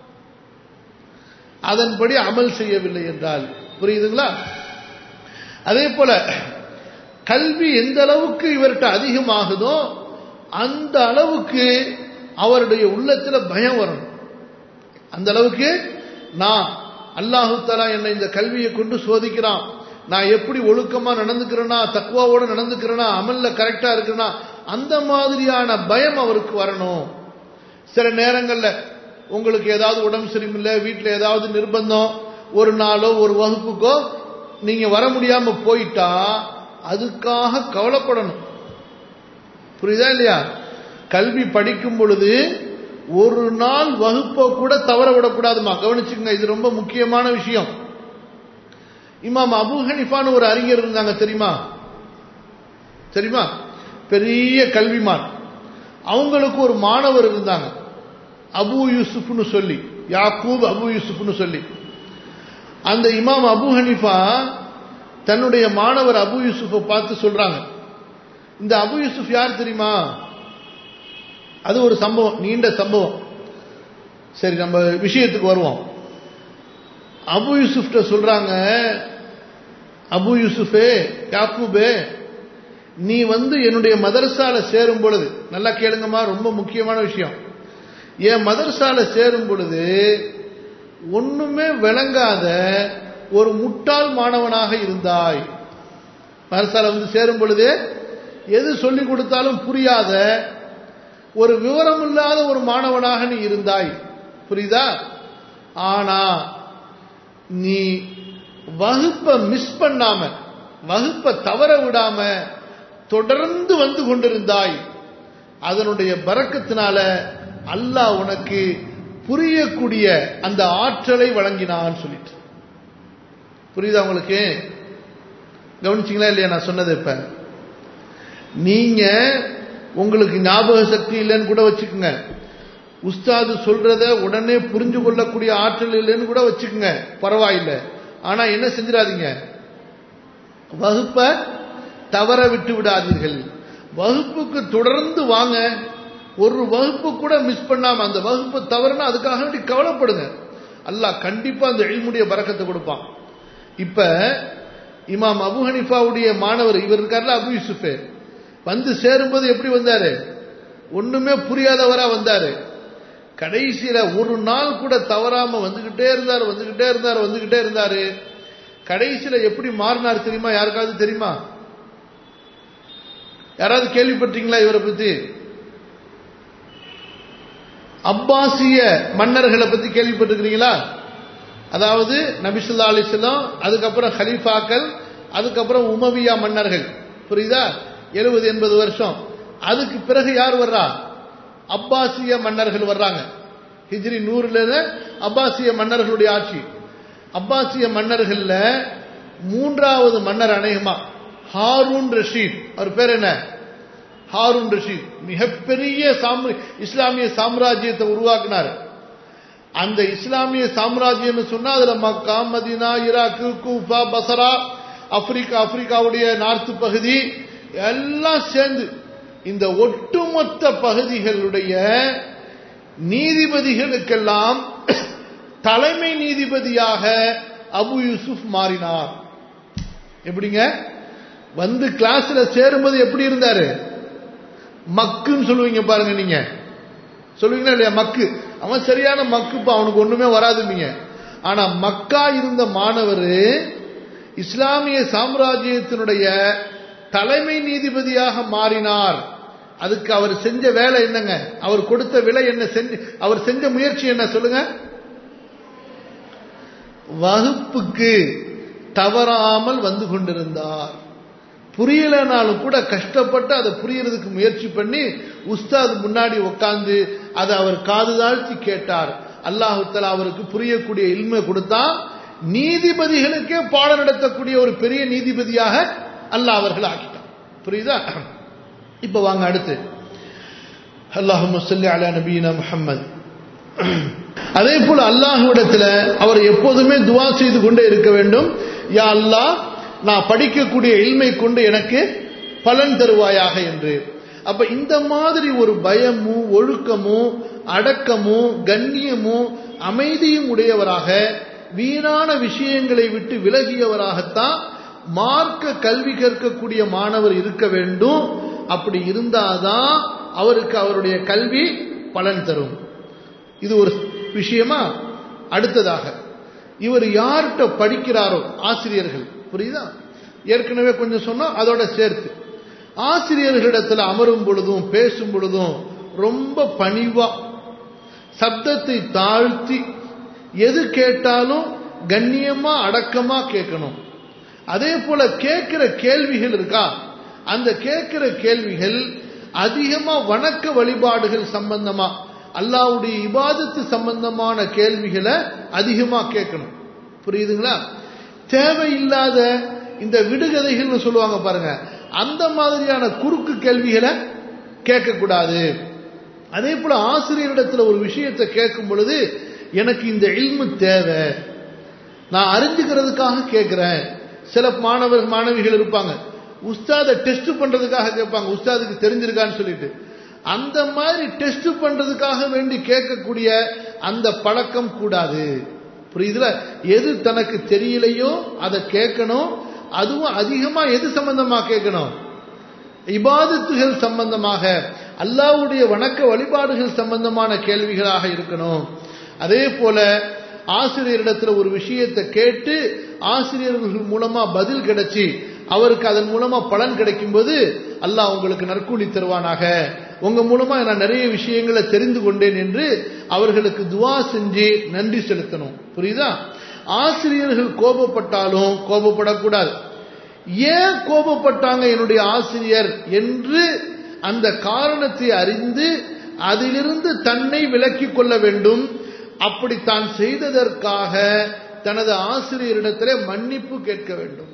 அதன்படி அமல் செய்யவில்லை என்றால் புரியுதுங்களா அதே போல கல்வி எந்த அளவுக்கு இவர்கிட்ட அதிகமாகுதோ அந்த அளவுக்கு அவருடைய உள்ளத்துல பயம் வரணும் அந்த அளவுக்கு நான் அல்லாஹு தலா என்னை இந்த கல்வியை கொண்டு சோதிக்கிறான் நான் எப்படி ஒழுக்கமா நடந்துக்கிறேனா தக்குவாவோட நடந்துக்கிறேனா அமல்ல கரெக்டா இருக்கிறேனா அந்த மாதிரியான பயம் அவருக்கு வரணும் சில நேரங்கள்ல உங்களுக்கு ஏதாவது உடம்பு சரியில்லை வீட்டில் ஏதாவது நிர்பந்தம் ஒரு நாளோ ஒரு வகுப்புக்கோ நீங்க வர முடியாம போயிட்டா அதுக்காக கவலைப்படணும் புரியுதா இல்லையா கல்வி படிக்கும் பொழுது ஒரு நாள் வகுப்பை கூட தவற விடக்கூடாதுமா கவனிச்சுங்க இது ரொம்ப முக்கியமான விஷயம் இமாம் அபு ஹனிஃபான்னு ஒரு அறிஞர் இருந்தாங்க தெரியுமா தெரியுமா பெரிய கல்விமான் அவங்களுக்கு ஒரு மாணவர் இருந்தாங்க அபு யூசுப்னு சொல்லி யாக்கூப் அபு யூசுப்னு சொல்லி அந்த இமாம் அபு ஹனிஃபா தன்னுடைய மாணவர் அபு யூசுஃபை பார்த்து சொல்றாங்க இந்த அபு யூசுப் யார் தெரியுமா அது ஒரு சம்பவம் நீண்ட சம்பவம் சரி நம்ம விஷயத்துக்கு வருவோம் அபு யூசுப்ட சொல்றாங்க அபு யூசுஃபே யாக்கூபே நீ வந்து என்னுடைய மதரசால சேரும் பொழுது நல்லா கேளுங்கம்மா ரொம்ப முக்கியமான விஷயம் என் மதரசால சேரும் பொழுது ஒண்ணுமே விளங்காத ஒரு முட்டாள் மாணவனாக இருந்தாய் மதரசால வந்து சேரும் பொழுது எது சொல்லிக் கொடுத்தாலும் புரியாத ஒரு விவரம் இல்லாத ஒரு மாணவனாக நீ இருந்தாய் புரியுதா ஆனா நீ வகுப்பை மிஸ் பண்ணாம வகுப்பை தவற விடாம தொடர்ந்து வந்து கொண்டிருந்தாய் அதனுடைய பறக்கத்தினால அல்லாஹ் உனக்கு புரியக்கூடிய அந்த ஆற்றலை வழங்கினான்னு சொல்லிட்டு புரியுதா உங்களுக்கு கவனிச்சிங்களா இல்லையா நான் சொன்னது இப்ப நீங்க உங்களுக்கு ஞாபக சக்தி இல்லைன்னு கூட வச்சுக்கோங்க உஸ்தாது சொல்றத உடனே புரிஞ்சு கொள்ளக்கூடிய ஆற்றல் இல்லைன்னு கூட வச்சுக்கோங்க பரவாயில்லை ஆனா என்ன செஞ்சிடாதீங்க வகுப்பை தவற விட்டு விடாதீர்கள் வகுப்புக்கு தொடர்ந்து வாங்க ஒரு வகுப்பு கூட மிஸ் பண்ணாம அந்த வகுப்பு தவறுனா அதுக்காக வேண்டி கவலைப்படுங்க அல்லாஹ் கண்டிப்பா அந்த இல்முடைய பறக்கத்தை கொடுப்பான் இப்ப இமாம் அபு ஹனிஃபாவுடைய மாணவர் இவர் இருக்கார்ல அபு யூசுஃபு வந்து சேரும்போது எப்படி வந்தாரு ஒண்ணுமே புரியாதவரா வந்தாரு கடைசியில ஒரு நாள் கூட தவறாம வந்துகிட்டே இருந்தார் வந்துகிட்டே இருந்தார் வந்துகிட்டே இருந்தாரு கடைசியில எப்படி மாறினார் தெரியுமா யாருக்காவது தெரியுமா யாராவது கேள்விப்பட்டீங்களா இவரை பத்தி அப்பாசிய மன்னர்களை பத்தி கேள்விப்பட்டிருக்கிறீங்களா அதாவது நபிசுல்லா அலிஸ்லாம் அதுக்கப்புறம் ஹலீஃபாக்கள் அதுக்கப்புறம் உமவியா மன்னர்கள் புரியுதா எழுபது எண்பது வருஷம் அதுக்கு பிறகு யார் வர்றா அப்பாசிய மன்னர்கள் வர்றாங்க ஹிஜ்ரி நூறுல அப்பாசிய மன்னர்களுடைய ஆட்சி அப்பாசிய மன்னர்கள்ல மூன்றாவது மன்னர் அநேகமா ஹாரூன் ரஷீத் அவர் பேர் என்ன ஹாரூன் ரஷீத் மிகப்பெரிய இஸ்லாமிய சாம்ராஜ்யத்தை உருவாக்கினார் அந்த இஸ்லாமிய சாம்ராஜ்யம் சொன்னா அதுல Mecca Medina Iraq Kufa Basra Africa ஆப்பிரிக்காவுடைய நார்த்து பகுதி எல்லாம் சேர்ந்து இந்த ஒட்டுமொத்த பகுதிகளுடைய நீதிபதிகளுக்கெல்லாம் தலைமை நீதிபதியாக அபு யூசுப் மாறினார் எப்படிங்க வந்து கிளாஸ்ல சேரும்போது எப்படி இருந்தாரு மக்குன்னு சொல்லுவீங்க பாருங்க நீங்க சொல்லுவீங்களா இல்லையா மக்கு அவன் சரியான மக்குப்பா அவனுக்கு ஒண்ணுமே வராதுங்க ஆனா மக்கா இருந்த மாணவர் இஸ்லாமிய சாம்ராஜ்யத்தினுடைய தலைமை நீதிபதியாக மாறினார் அதுக்கு அவர் செஞ்ச வேலை என்னங்க அவர் கொடுத்த விலை என்ன செஞ்சு அவர் செஞ்ச முயற்சி என்ன சொல்லுங்க வகுப்புக்கு தவறாமல் வந்து கொண்டிருந்தார் புரியலனாலும் கூட கஷ்டப்பட்டு அதை புரியறதுக்கு முயற்சி பண்ணி உஸ்தாத் முன்னாடி உட்கார்ந்து அதை அவர் காது தாழ்த்தி கேட்டார் அல்லாஹுத்தலா அவருக்கு புரியக்கூடிய இல்மை கொடுத்தா நீதிபதிகளுக்கே பாடம் நடத்தக்கூடிய ஒரு பெரிய நீதிபதியாக அல்லாஹ் அவர்கள் ஆக்கிட்டார் புரியுதா இப்ப வாங்க அடுத்து அல்லாஹு சொல்லி அலா நபீனா முஹம்மது அதே போல அல்லாஹுவிடத்துல அவர் எப்போதுமே துவா செய்து கொண்டே இருக்க வேண்டும் யா அல்லாஹ் நான் படிக்கக்கூடிய இல்மை கொண்டு எனக்கு பலன் தருவாயாக என்று அப்ப இந்த மாதிரி ஒரு பயமும் ஒழுக்கமும் அடக்கமும் கண்ணியமும் அமைதியும் உடையவராக வீணான விஷயங்களை விட்டு விலகியவராகத்தான் மார்க்க கல்வி கற்கக்கூடிய மாணவர் இருக்க வேண்டும் அப்படி இருந்தாதான் அவருக்கு அவருடைய கல்வி பலன் தரும் இது ஒரு விஷயமா அடுத்ததாக இவர் யார்கிட்ட படிக்கிறாரோ ஆசிரியர்கள் புரியுதா ஏற்கனவே கொஞ்சம் சொன்னோம் அதோட சேர்த்து ஆசிரியர்களிடத்தில் அமரும் பொழுதும் பேசும் பொழுதும் ரொம்ப பணிவா சப்தத்தை தாழ்த்தி எது கேட்டாலும் கண்ணியமா அடக்கமா கேட்கணும் அதே போல கேட்கிற கேள்விகள் இருக்கா அந்த கேட்கிற கேள்விகள் அதிகமா வணக்க வழிபாடுகள் சம்பந்தமா அல்லாவுடைய இபாதத்து சம்பந்தமான கேள்விகளை அதிகமா கேட்கணும் புரியுதுங்களா தேவையில்லாத இந்த விடுகதைகள்னு சொல்லுவாங்க பாருங்க அந்த மாதிரியான குறுக்கு கேள்விகளை கேட்கக்கூடாது அதே போல ஆசிரியரிடத்துல ஒரு விஷயத்தை கேட்கும் பொழுது எனக்கு இந்த இல்மு தேவை நான் அறிஞ்சுக்கிறதுக்காக கேட்கிறேன் சில மாணவர் மாணவிகள் இருப்பாங்க உஸ்தாத டெஸ்ட் பண்றதுக்காக கேட்பாங்க உஸ்தாதுக்கு தெரிஞ்சிருக்கான்னு சொல்லிட்டு அந்த மாதிரி டெஸ்ட் பண்றதுக்காக வேண்டி கேட்கக்கூடிய அந்த பழக்கம் கூடாது புரியுதுல எது தனக்கு தெரியலையோ அதை கேட்கணும் அதுவும் அதிகமா எது சம்பந்தமா கேட்கணும் இபாதத்துகள் சம்பந்தமாக அல்லாவுடைய வணக்க வழிபாடுகள் சம்பந்தமான கேள்விகளாக இருக்கணும் அதே போல ஆசிரியரிடத்துல ஒரு விஷயத்தை கேட்டு ஆசிரியர்கள் மூலமா பதில் கிடைச்சி அவருக்கு அதன் மூலமா பலன் கிடைக்கும் போது அல்லாஹ் உங்களுக்கு நற்கூலி தருவானாக உங்க மூலமா நான் நிறைய விஷயங்களை தெரிந்து கொண்டேன் என்று அவர்களுக்கு துவா செஞ்சு நன்றி செலுத்தணும் புரியுதா ஆசிரியர்கள் கோபப்பட்டாலும் கோபப்படக்கூடாது ஏன் கோபப்பட்டாங்க என்னுடைய ஆசிரியர் என்று அந்த காரணத்தை அறிந்து அதிலிருந்து தன்னை விலக்கிக் கொள்ள வேண்டும் அப்படி தான் செய்ததற்காக தனது ஆசிரியரிடத்திலே மன்னிப்பு கேட்க வேண்டும்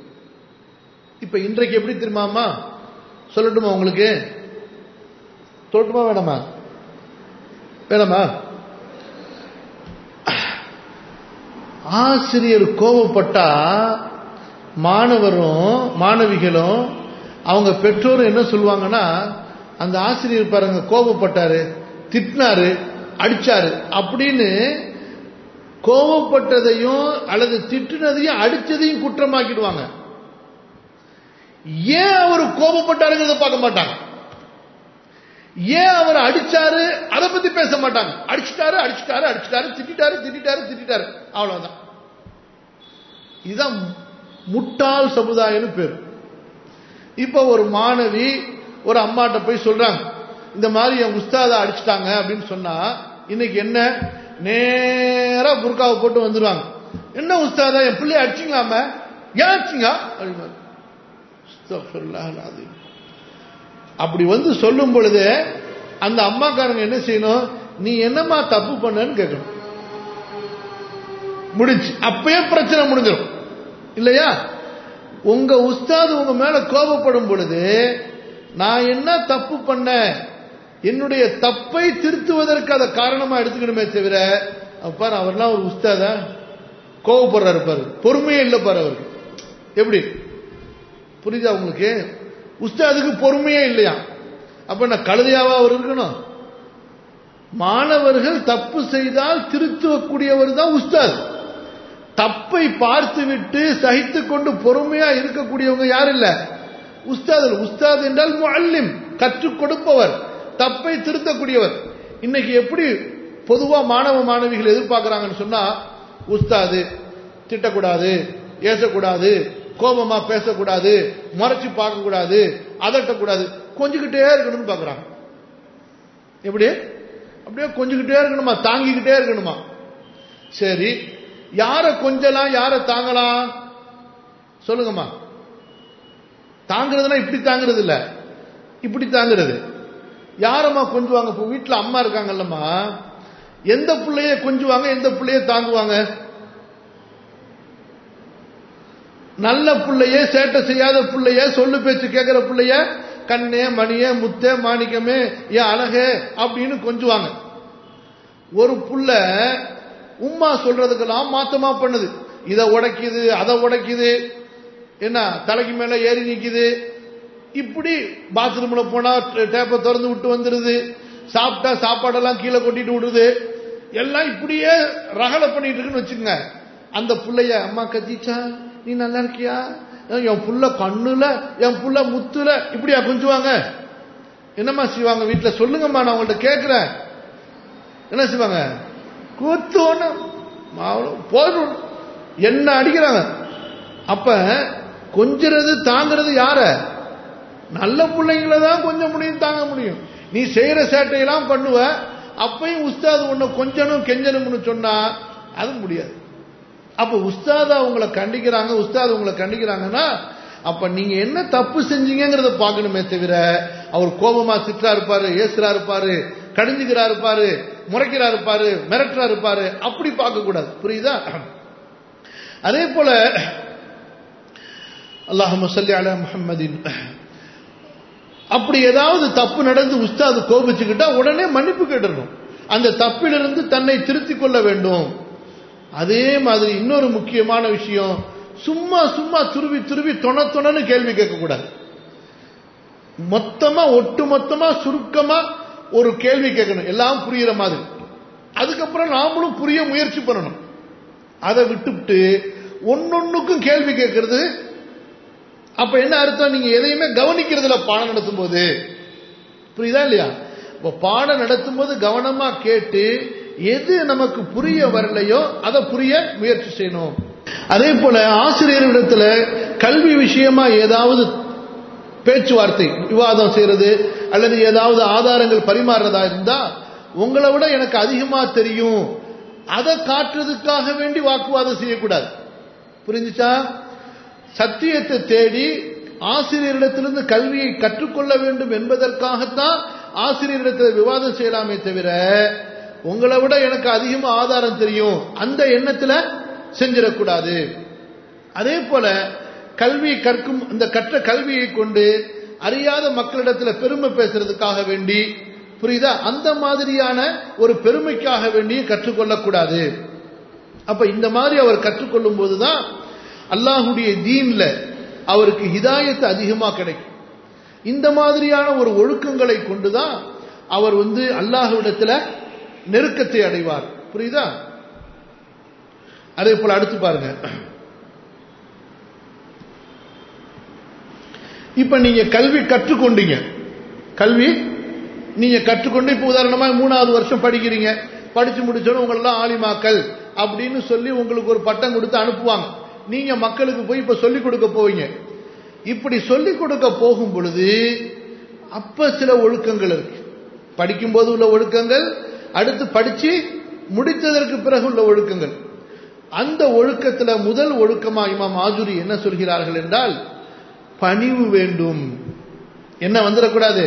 இப்ப இன்றைக்கு எப்படி தெரியுமாமா சொல்லட்டுமா உங்களுக்கு சொல்லட்டுமா வேணாமா வேணாமா ஆசிரியர் கோபப்பட்டா மாணவரும் மாணவிகளும் அவங்க பெற்றோரும் என்ன சொல்லுவாங்கன்னா அந்த ஆசிரியர் பாருங்க கோபப்பட்டாரு திட்டினாரு அடிச்சாரு அப்படின்னு கோபப்பட்டதையும் அல்லது திட்டுனதையும் அடிச்சதையும் குற்றமாக்கிடுவாங்க ஏன் அவர் கோபப்பட்டாருங்கிறத பார்க்க மாட்டாங்க ஏன் அவர் அடிச்சாரு அதை பத்தி பேச மாட்டாங்க அடிச்சிட்டாரு அடிச்சிட்டாரு அடிச்சிட்டாரு திட்டாரு திட்டாரு திட்டாரு அவ்வளவுதான் இதுதான் முட்டாள் சமுதாயம்னு பேர் இப்ப ஒரு மாணவி ஒரு அம்மாட்ட போய் சொல்றாங்க இந்த மாதிரி என் உஸ்தாத அடிச்சிட்டாங்க அப்படின்னு சொன்னா இன்னைக்கு என்ன நேரா புர்காவை போட்டு வந்துருவாங்க என்ன உஸ்தாதா என் பிள்ளைய அடிச்சிங்களாம ஏன் அடிச்சிங்க அப்படின்னாரு. அஸ்தக்ஃபிருல்லாஹ் அல்-அஸீம். அப்படி வந்து சொல்லும் பொழுது அந்த அம்மாக்காரங்க என்ன செய்யணும் நீ என்னம்மா தப்பு பண்ணன்னு கேட்கணும் முடிஞ்சு அப்பயே பிரச்சனை முடிஞ்சிடும் இல்லையா உங்க உஸ்தாது உங்க மேல கோபப்படும் பொழுது நான் என்ன தப்பு பண்ணேன் என்னுடைய தப்பை திருத்துவதற்கு அதை காரணமா எடுத்துக்கணுமே தவிர பாரு அவர்லாம் ஒரு உஸ்தாதா கோபப்படுறாரு பாரு பொறுமையே இல்லை பாரு அவருக்கு எப்படி புரியுதா உங்களுக்கு உஸ்தாதுக்கு பொறுமையே இல்லையா அப்ப நான் கழுதையாவா அவர் இருக்கணும் மாணவர்கள் தப்பு செய்தால் திருத்துவக்கூடியவர் தான் உஸ்தாத் தப்பை பார்த்துவிட்டு சகித்துக் கொண்டு பொறுமையா இருக்கக்கூடியவங்க யார் இல்ல உஸ்தாது உஸ்தாத் என்றால் முஅல்லிம் கற்றுக் கொடுப்பவர் தப்பை திருத்தக்கூடியவர் இன்னைக்கு எப்படி பொதுவா மாணவ மாணவிகள் எதிர்பார்க்கறாங்கன்னு சொன்னா உஸ்தாது திட்டக்கூடாது ஏசக்கூடாது கோபமா பேசக்கூடாது மறைச்சு பார்க்க கூடாது அதட்டக்கூடாது கொஞ்சிக்கிட்டே இருக்கணும்னு பாக்குறாங்க எப்படி அப்படியே கொஞ்சிக்கிட்டே இருக்கணுமா தாங்கிக்கிட்டே இருக்கணுமா சரி யார கொஞ்சலாம் யார தாங்கலாம் சொல்லுங்கம்மா தாங்கிறதுனா இப்படி தாங்கிறது இல்ல இப்படி தாங்கிறது யாரம்மா கொஞ்சுவாங்க இப்போ வீட்டில் அம்மா இருக்காங்கல்லம்மா எந்த பிள்ளைய கொஞ்சுவாங்க எந்த பிள்ளைய தாங்குவாங்க நல்ல பிள்ளைய சேட்டை செய்யாத பிள்ளைய சொல்லு பேச்சு கேட்கிற பிள்ளைய கண்ணே மணியே முத்தே மாணிக்கமே ஏன் அழகே அப்படின்னு கொஞ்சுவாங்க ஒரு புள்ள உம்மா சொல்றதுக்கெல்லாம் மாத்தமா பண்ணுது இதை உடைக்குது அதை உடைக்குது என்ன தலைக்கு மேல ஏறி நிக்குது இப்படி பாத்ரூம்ல போனா டேப்பை திறந்து விட்டு வந்துருது சாப்பிட்டா சாப்பாடெல்லாம் கீழே கொட்டிட்டு விடுது எல்லாம் இப்படியே ரகலை பண்ணிட்டு இருக்குன்னு வச்சுக்கோங்க அந்த புள்ளைய அம்மா கத்திச்சா நீ நல்லா இருக்கியா என் புள்ள கண்ணுல என் புள்ள முத்துல இப்படியா கொஞ்சுவாங்க என்னம்மா செய்வாங்க வீட்டுல சொல்லுங்கம்மா நான் உங்கள்ட்ட கேட்கிறேன் என்ன செய்வாங்க கூத்து ஒண்ணு போதும் என்ன அடிக்கிறாங்க அப்ப கொஞ்சிறது தாங்கிறது யார நல்ல பிள்ளைங்கள தான் கொஞ்சம் முடியும் தாங்க முடியும் நீ செய்யற சேட்டையெல்லாம் பண்ணுவ அப்பையும் உஸ்தாது உன்னை கொஞ்சனும் கெஞ்சனும்னு சொன்னா அது முடியாது அப்ப உஸ்தாதா உங்களை கண்டிக்கிறாங்க உஸ்தாது உங்களை கண்டிக்கிறாங்கன்னா அப்ப நீங்க என்ன தப்பு செஞ்சீங்கிறத பார்க்கணுமே தவிர அவர் கோபமா சிற்றா இருப்பாரு ஏசுறா இருப்பாரு கடிஞ்சுக்கிறா இருப்பாரு முறைக்கிறா இருப்பாரு மிரட்டுறா இருப்பாரு அப்படி பார்க்க கூடாது புரியுதா அதே போல அல்லாஹ் சொல்லி அல முஹம்மதின் அப்படி ஏதாவது தப்பு நடந்து உஸ்தாது கோபிச்சுக்கிட்டா உடனே மன்னிப்பு கேட்டுடணும் அந்த தப்பிலிருந்து தன்னை திருத்திக் கொள்ள வேண்டும் அதே மாதிரி இன்னொரு முக்கியமான விஷயம் சும்மா சும்மா துருவி துருவி தொண தொணன்னு கேள்வி கேட்கக்கூடாது மொத்தமா ஒட்டு மொத்தமா சுருக்கமா ஒரு கேள்வி கேட்கணும் எல்லாம் புரியுற மாதிரி அதுக்கப்புறம் நாமளும் புரிய முயற்சி பண்ணணும் அதை விட்டுவிட்டு ஒன்னொன்னுக்கும் கேள்வி கேட்கறது அப்ப என்ன அர்த்தம் நீங்க எதையுமே கவனிக்கிறதுல பாடம் நடத்தும் போது புரியுதா இல்லையா இப்ப பாடம் நடத்தும் போது கவனமா கேட்டு எது நமக்கு புரிய வரலையோ அதை புரிய முயற்சி செய்யணும் அதே போல ஆசிரியர்களிடத்துல கல்வி விஷயமா ஏதாவது பேச்சுவார்த்தை விவாதம் செய்யறது அல்லது ஏதாவது ஆதாரங்கள் பரிமாறுறதா இருந்தா உங்களை விட எனக்கு அதிகமா தெரியும் அதை காட்டுறதுக்காக வேண்டி வாக்குவாதம் செய்யக்கூடாது புரிஞ்சுச்சா சத்தியத்தை தேடி ஆசிரியரிடத்திலிருந்து கல்வியை கற்றுக்கொள்ள வேண்டும் என்பதற்காகத்தான் ஆசிரியரிடத்தில் விவாதம் செய்யலாமே தவிர உங்களை விட எனக்கு அதிகமா ஆதாரம் தெரியும் அந்த எண்ணத்துல செஞ்சிடக்கூடாது அதே போல கல்வி கற்கும் இந்த கற்ற கல்வியை கொண்டு அறியாத மக்களிடத்துல பெருமை பேசுறதுக்காக வேண்டி புரியுதா அந்த மாதிரியான ஒரு பெருமைக்காக வேண்டி கற்றுக்கொள்ளக்கூடாது அப்ப இந்த மாதிரி அவர் கற்றுக்கொள்ளும் போதுதான் அல்லாஹுடைய தீன்ல அவருக்கு ஹிதாயத்து அதிகமா கிடைக்கும் இந்த மாதிரியான ஒரு ஒழுக்கங்களை கொண்டுதான் அவர் வந்து அல்லாஹுவிடத்துல நெருக்கத்தை அடைவார் புரியுதா அதே போல அடுத்து பாருங்க இப்ப நீங்க கல்வி கற்றுக்கொண்டீங்க கல்வி நீங்க கற்றுக்கொண்டு இப்ப உதாரணமா மூணாவது வருஷம் படிக்கிறீங்க படிச்சு முடிச்சோன்னு உங்களெல்லாம் ஆலிமாக்கள் அப்படின்னு சொல்லி உங்களுக்கு ஒரு பட்டம் கொடுத்து அனுப்புவாங்க நீங்க மக்களுக்கு போய் இப்ப சொல்லிக் கொடுக்க போவீங்க இப்படி சொல்லிக் கொடுக்க போகும் பொழுது அப்ப சில ஒழுக்கங்கள் இருக்கு படிக்கும்போது உள்ள ஒழுக்கங்கள் அடுத்து படிச்சு முடித்ததற்கு பிறகு உள்ள ஒழுக்கங்கள் அந்த ஒழுக்கத்துல முதல் ஒழுக்கமா இமாம் ஆஜுரி என்ன சொல்கிறார்கள் என்றால் பணிவு வேண்டும் என்ன வந்துடக்கூடாது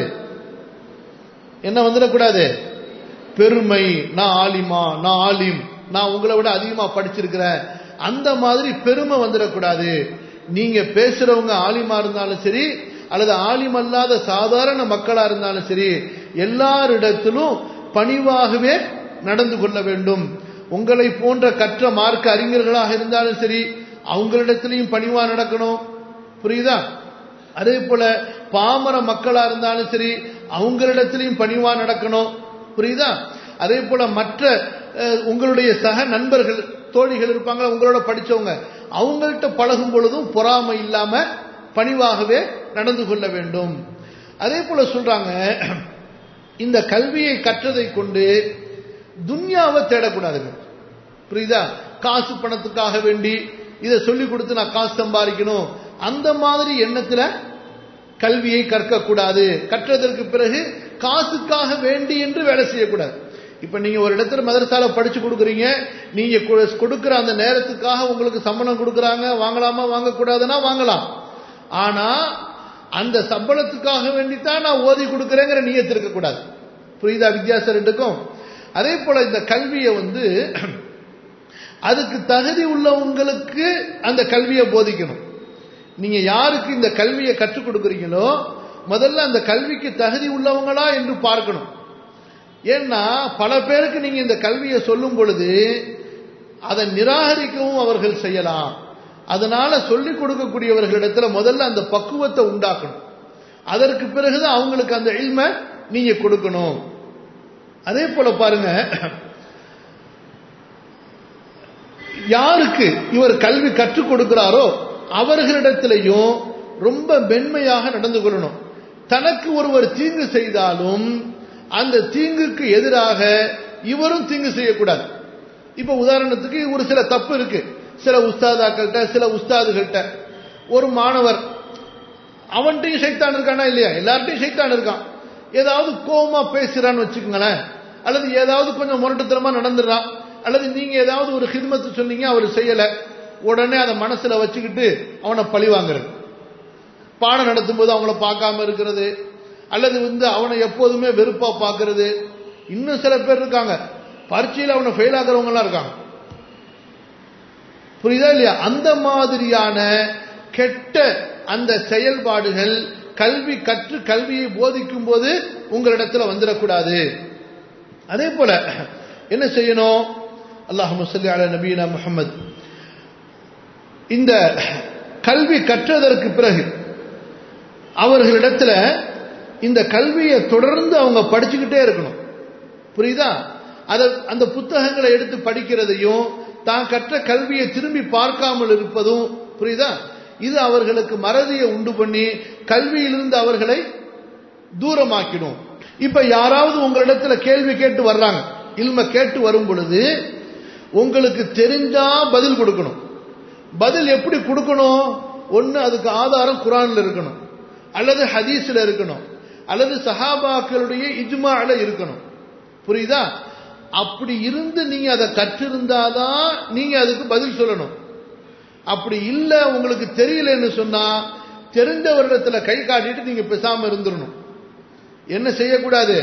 என்ன வந்துடக்கூடாது பெருமை நான் ஆலிமா நான் ஆலிம் நான் உங்களை விட அதிகமா படிச்சிருக்கிறேன் அந்த மாதிரி பெருமை வந்துடக்கூடாது நீங்க பேசுறவங்க ஆலிமா இருந்தாலும் சரி அல்லது ஆலிம் அல்லாத சாதாரண மக்களா இருந்தாலும் சரி எல்லாரிடத்திலும் பணிவாகவே நடந்து கொள்ள வேண்டும் உங்களை போன்ற கற்ற மார்க்க அறிஞர்களாக இருந்தாலும் சரி அவங்களிடத்திலையும் பணிவா நடக்கணும் புரியுதா அதே போல பாமர மக்களா இருந்தாலும் சரி அவங்களிடத்திலையும் பணிவா நடக்கணும் புரியுதா அதே போல மற்ற உங்களுடைய சக நண்பர்கள் தோழிகள் இருப்பாங்க உங்களோட படிச்சவங்க அவங்கள்ட்ட பழகும் பொழுதும் பொறாமை இல்லாம பணிவாகவே நடந்து கொள்ள வேண்டும் அதே போல சொல்றாங்க இந்த கல்வியை கற்றதை கொண்டு துன்யாவை தேடக்கூடாதுங்க புரியுதா காசு பணத்துக்காக வேண்டி இதை சொல்லி கொடுத்து நான் காசு சம்பாதிக்கணும் அந்த மாதிரி எண்ணத்துல கல்வியை கற்கக்கூடாது கற்றதற்கு பிறகு காசுக்காக வேண்டி என்று வேலை செய்யக்கூடாது இப்ப நீங்க ஒரு இடத்துல மதரசால படிச்சு கொடுக்குறீங்க நீங்க கொடுக்கிற அந்த நேரத்துக்காக உங்களுக்கு சம்பளம் கொடுக்குறாங்க வாங்கலாமா வாங்கக்கூடாதுன்னா வாங்கலாம் ஆனா அந்த சம்பளத்துக்காக வேண்டித்தான் நான் ஓதி கொடுக்குறேங்கிற நீயத்து இருக்கக்கூடாது புரியுதா வித்தியாசம் ரெண்டுக்கும் அதே போல இந்த கல்வியை வந்து அதுக்கு தகுதி உள்ளவங்களுக்கு அந்த கல்வியை போதிக்கணும் நீங்க யாருக்கு இந்த கல்வியை கற்றுக் கொடுக்குறீங்களோ முதல்ல அந்த கல்விக்கு தகுதி உள்ளவங்களா என்று பார்க்கணும் ஏன்னா பல பேருக்கு நீங்க இந்த கல்வியை சொல்லும் பொழுது அதை நிராகரிக்கவும் அவர்கள் செய்யலாம் அதனால சொல்லிக் கொடுக்கக்கூடியவர்களிடத்துல முதல்ல அந்த பக்குவத்தை உண்டாக்கணும் அதற்கு பிறகுதான் அவங்களுக்கு அந்த இல்மை நீங்க கொடுக்கணும் அதே போல பாருங்க யாருக்கு இவர் கல்வி கற்றுக் கொடுக்கிறாரோ அவர்களிடத்திலையும் ரொம்ப மென்மையாக நடந்து கொள்ளணும் தனக்கு ஒருவர் தீங்கு செய்தாலும் அந்த தீங்குக்கு எதிராக இவரும் தீங்கு செய்யக்கூடாது இப்ப உதாரணத்துக்கு ஒரு சில தப்பு இருக்கு சில உஸ்தாதாக்கள்கிட்ட சில உஸ்தாதுகள்கிட்ட ஒரு மாணவர் அவன்கிட்டையும் சைத்தான் இருக்கானா இல்லையா எல்லார்ட்டையும் சைத்தான் இருக்கான் ஏதாவது கோபமா பேசுறான்னு வச்சுக்கோங்களேன் அல்லது ஏதாவது கொஞ்சம் முரட்டுத்தனமா நடந்துடுறான் அல்லது நீங்க ஏதாவது ஒரு ஹிதமத்து சொன்னீங்க அவர் செய்யல உடனே அதை மனசுல வச்சுக்கிட்டு அவனை பழி வாங்குறது பாடம் நடத்தும் போது அவங்கள பார்க்காம இருக்கிறது அல்லது வந்து அவனை எப்போதுமே வெறுப்பா பார்க்கறது இன்னும் சில பேர் இருக்காங்க பரீட்சையில் அவனை ஃபெயில் ஆகிறவங்க எல்லாம் இருக்காங்க புரியுதா இல்லையா அந்த மாதிரியான கெட்ட அந்த செயல்பாடுகள் கல்வி கற்று கல்வியை போதிக்கும் போது உங்களிடத்துல வந்துடக்கூடாது அதே போல என்ன செய்யணும் அல்லாஹு சொல்லி அல நபீனா முகமது இந்த கல்வி கற்றதற்கு பிறகு அவர்களிடத்துல இந்த கல்வியை தொடர்ந்து அவங்க படிச்சுக்கிட்டே இருக்கணும் புரியுதா அத அந்த புத்தகங்களை எடுத்து படிக்கிறதையும் தான் கற்ற கல்வியை திரும்பி பார்க்காமல் இருப்பதும் புரியுதா இது அவர்களுக்கு மறதியை உண்டு பண்ணி கல்வியிலிருந்து அவர்களை தூரமாக்கிடும் இப்ப யாராவது உங்களிடத்துல கேள்வி கேட்டு வர்றாங்க இல்ம கேட்டு வரும் பொழுது உங்களுக்கு தெரிஞ்சா பதில் கொடுக்கணும் பதில் எப்படி கொடுக்கணும் ஒன்னு அதுக்கு ஆதாரம் குரான்ல இருக்கணும் அல்லது ஹதீஸ்ல இருக்கணும் அல்லது சஹாபாக்களுடைய இஜ்மால இருக்கணும் புரியுதா அப்படி இருந்து நீங்க அதை கற்றிருந்தாதான் நீங்க அதுக்கு பதில் சொல்லணும் அப்படி இல்ல உங்களுக்கு தெரியலன்னு சொன்னா தெரிந்த வருடத்துல கை காட்டிட்டு நீங்க பேசாம இருந்துடணும் என்ன செய்யக்கூடாது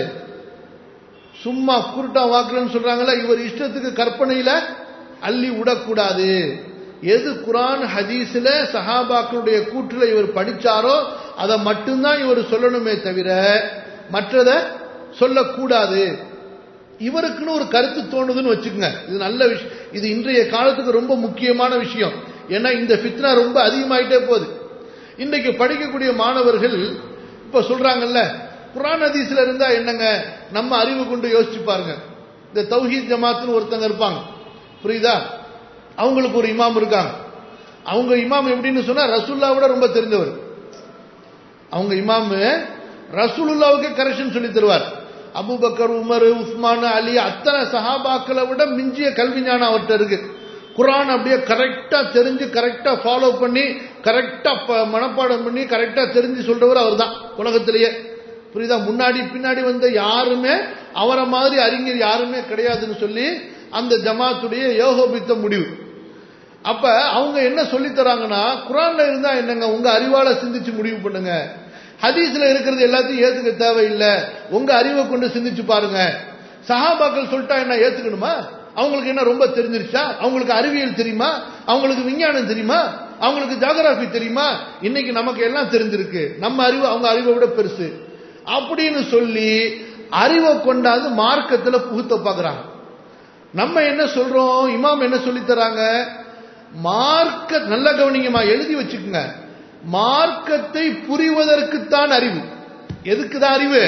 சும்மா குருட்டா வாக்குலன்னு சொல்றாங்களா இவர் இஷ்டத்துக்கு கற்பனையில அள்ளி விடக்கூடாது எது குரான் ஹதீஸ்ல சஹாபாக்களுடைய கூற்றுல இவர் படிச்சாரோ அதை மட்டும்தான் இவர் சொல்லணுமே தவிர மற்றத சொல்லக்கூடாது இவருக்குன்னு ஒரு கருத்து தோணுதுன்னு வச்சுக்கோங்க இது நல்ல விஷயம் இது இன்றைய காலத்துக்கு ரொம்ப முக்கியமான விஷயம் ஏன்னா இந்த ஃபித்னா ரொம்ப அதிகமாயிட்டே போகுது இன்றைக்கு படிக்கக்கூடிய மாணவர்கள் இப்ப சொல்றாங்கல்ல குரான் ஹதீஸ்ல இருந்தா என்னங்க நம்ம அறிவு கொண்டு யோசிச்சு பாருங்க இந்த தௌஹீத் ஜமாத்துன்னு ஒருத்தங்க இருப்பாங்க புரியுதா அவங்களுக்கு ஒரு இமாம் இருக்காங்க அவங்க இமாம் எப்படின்னு சொன்னா ரசூல்லாவோட ரொம்ப தெரிஞ்சவர் அவங்க இமாம் ரசூலுல்லாவுக்கு கரெக்ஷன் சொல்லி தருவார் அபுபக்கர் உமர் உஸ்மான் அலி அத்தனை சஹாபாக்களை விட மிஞ்சிய கல்வி ஞானம் அவர்கிட்ட இருக்கு குரான் அப்படியே கரெக்டா தெரிஞ்சு கரெக்டா ஃபாலோ பண்ணி கரெக்டா மனப்பாடம் பண்ணி கரெக்டா தெரிஞ்சு சொல்றவர் அவர் தான் உலகத்திலேயே புரியுதா முன்னாடி பின்னாடி வந்த யாருமே அவரை மாதிரி அறிஞர் யாருமே கிடையாதுன்னு சொல்லி அந்த ஜமாத்துடைய யோகோபித்த முடிவு அப்ப அவங்க என்ன சொல்லி தராங்கன்னா குரான்ல இருந்தா என்னங்க உங்க அறிவால சிந்திச்சு முடிவு பண்ணுங்க ஹதீஸ்ல இருக்கிறது எல்லாத்தையும் ஏத்துக்க தேவையில்லை உங்க அறிவை கொண்டு சிந்திச்சு பாருங்க சஹாபாக்கள் சொல்லிட்டா என்ன ஏத்துக்கணுமா அவங்களுக்கு என்ன ரொம்ப தெரிஞ்சிருச்சா அவங்களுக்கு அறிவியல் தெரியுமா அவங்களுக்கு விஞ்ஞானம் தெரியுமா அவங்களுக்கு ஜாகிரபி தெரியுமா இன்னைக்கு நமக்கு எல்லாம் தெரிஞ்சிருக்கு நம்ம அறிவு அவங்க அறிவை விட பெருசு அப்படின்னு சொல்லி அறிவை கொண்டாந்து மார்க்கத்துல புகுத்த பாக்குறாங்க நம்ம என்ன சொல்றோம் இமாம் என்ன சொல்லி தராங்க மார்க்க நல்ல கவனிங்கம்மா எழுதி வச்சுக்கோங்க மார்க்கத்தை புரிவதற்குத்தான் அறிவு எதுக்குதான் அறிவு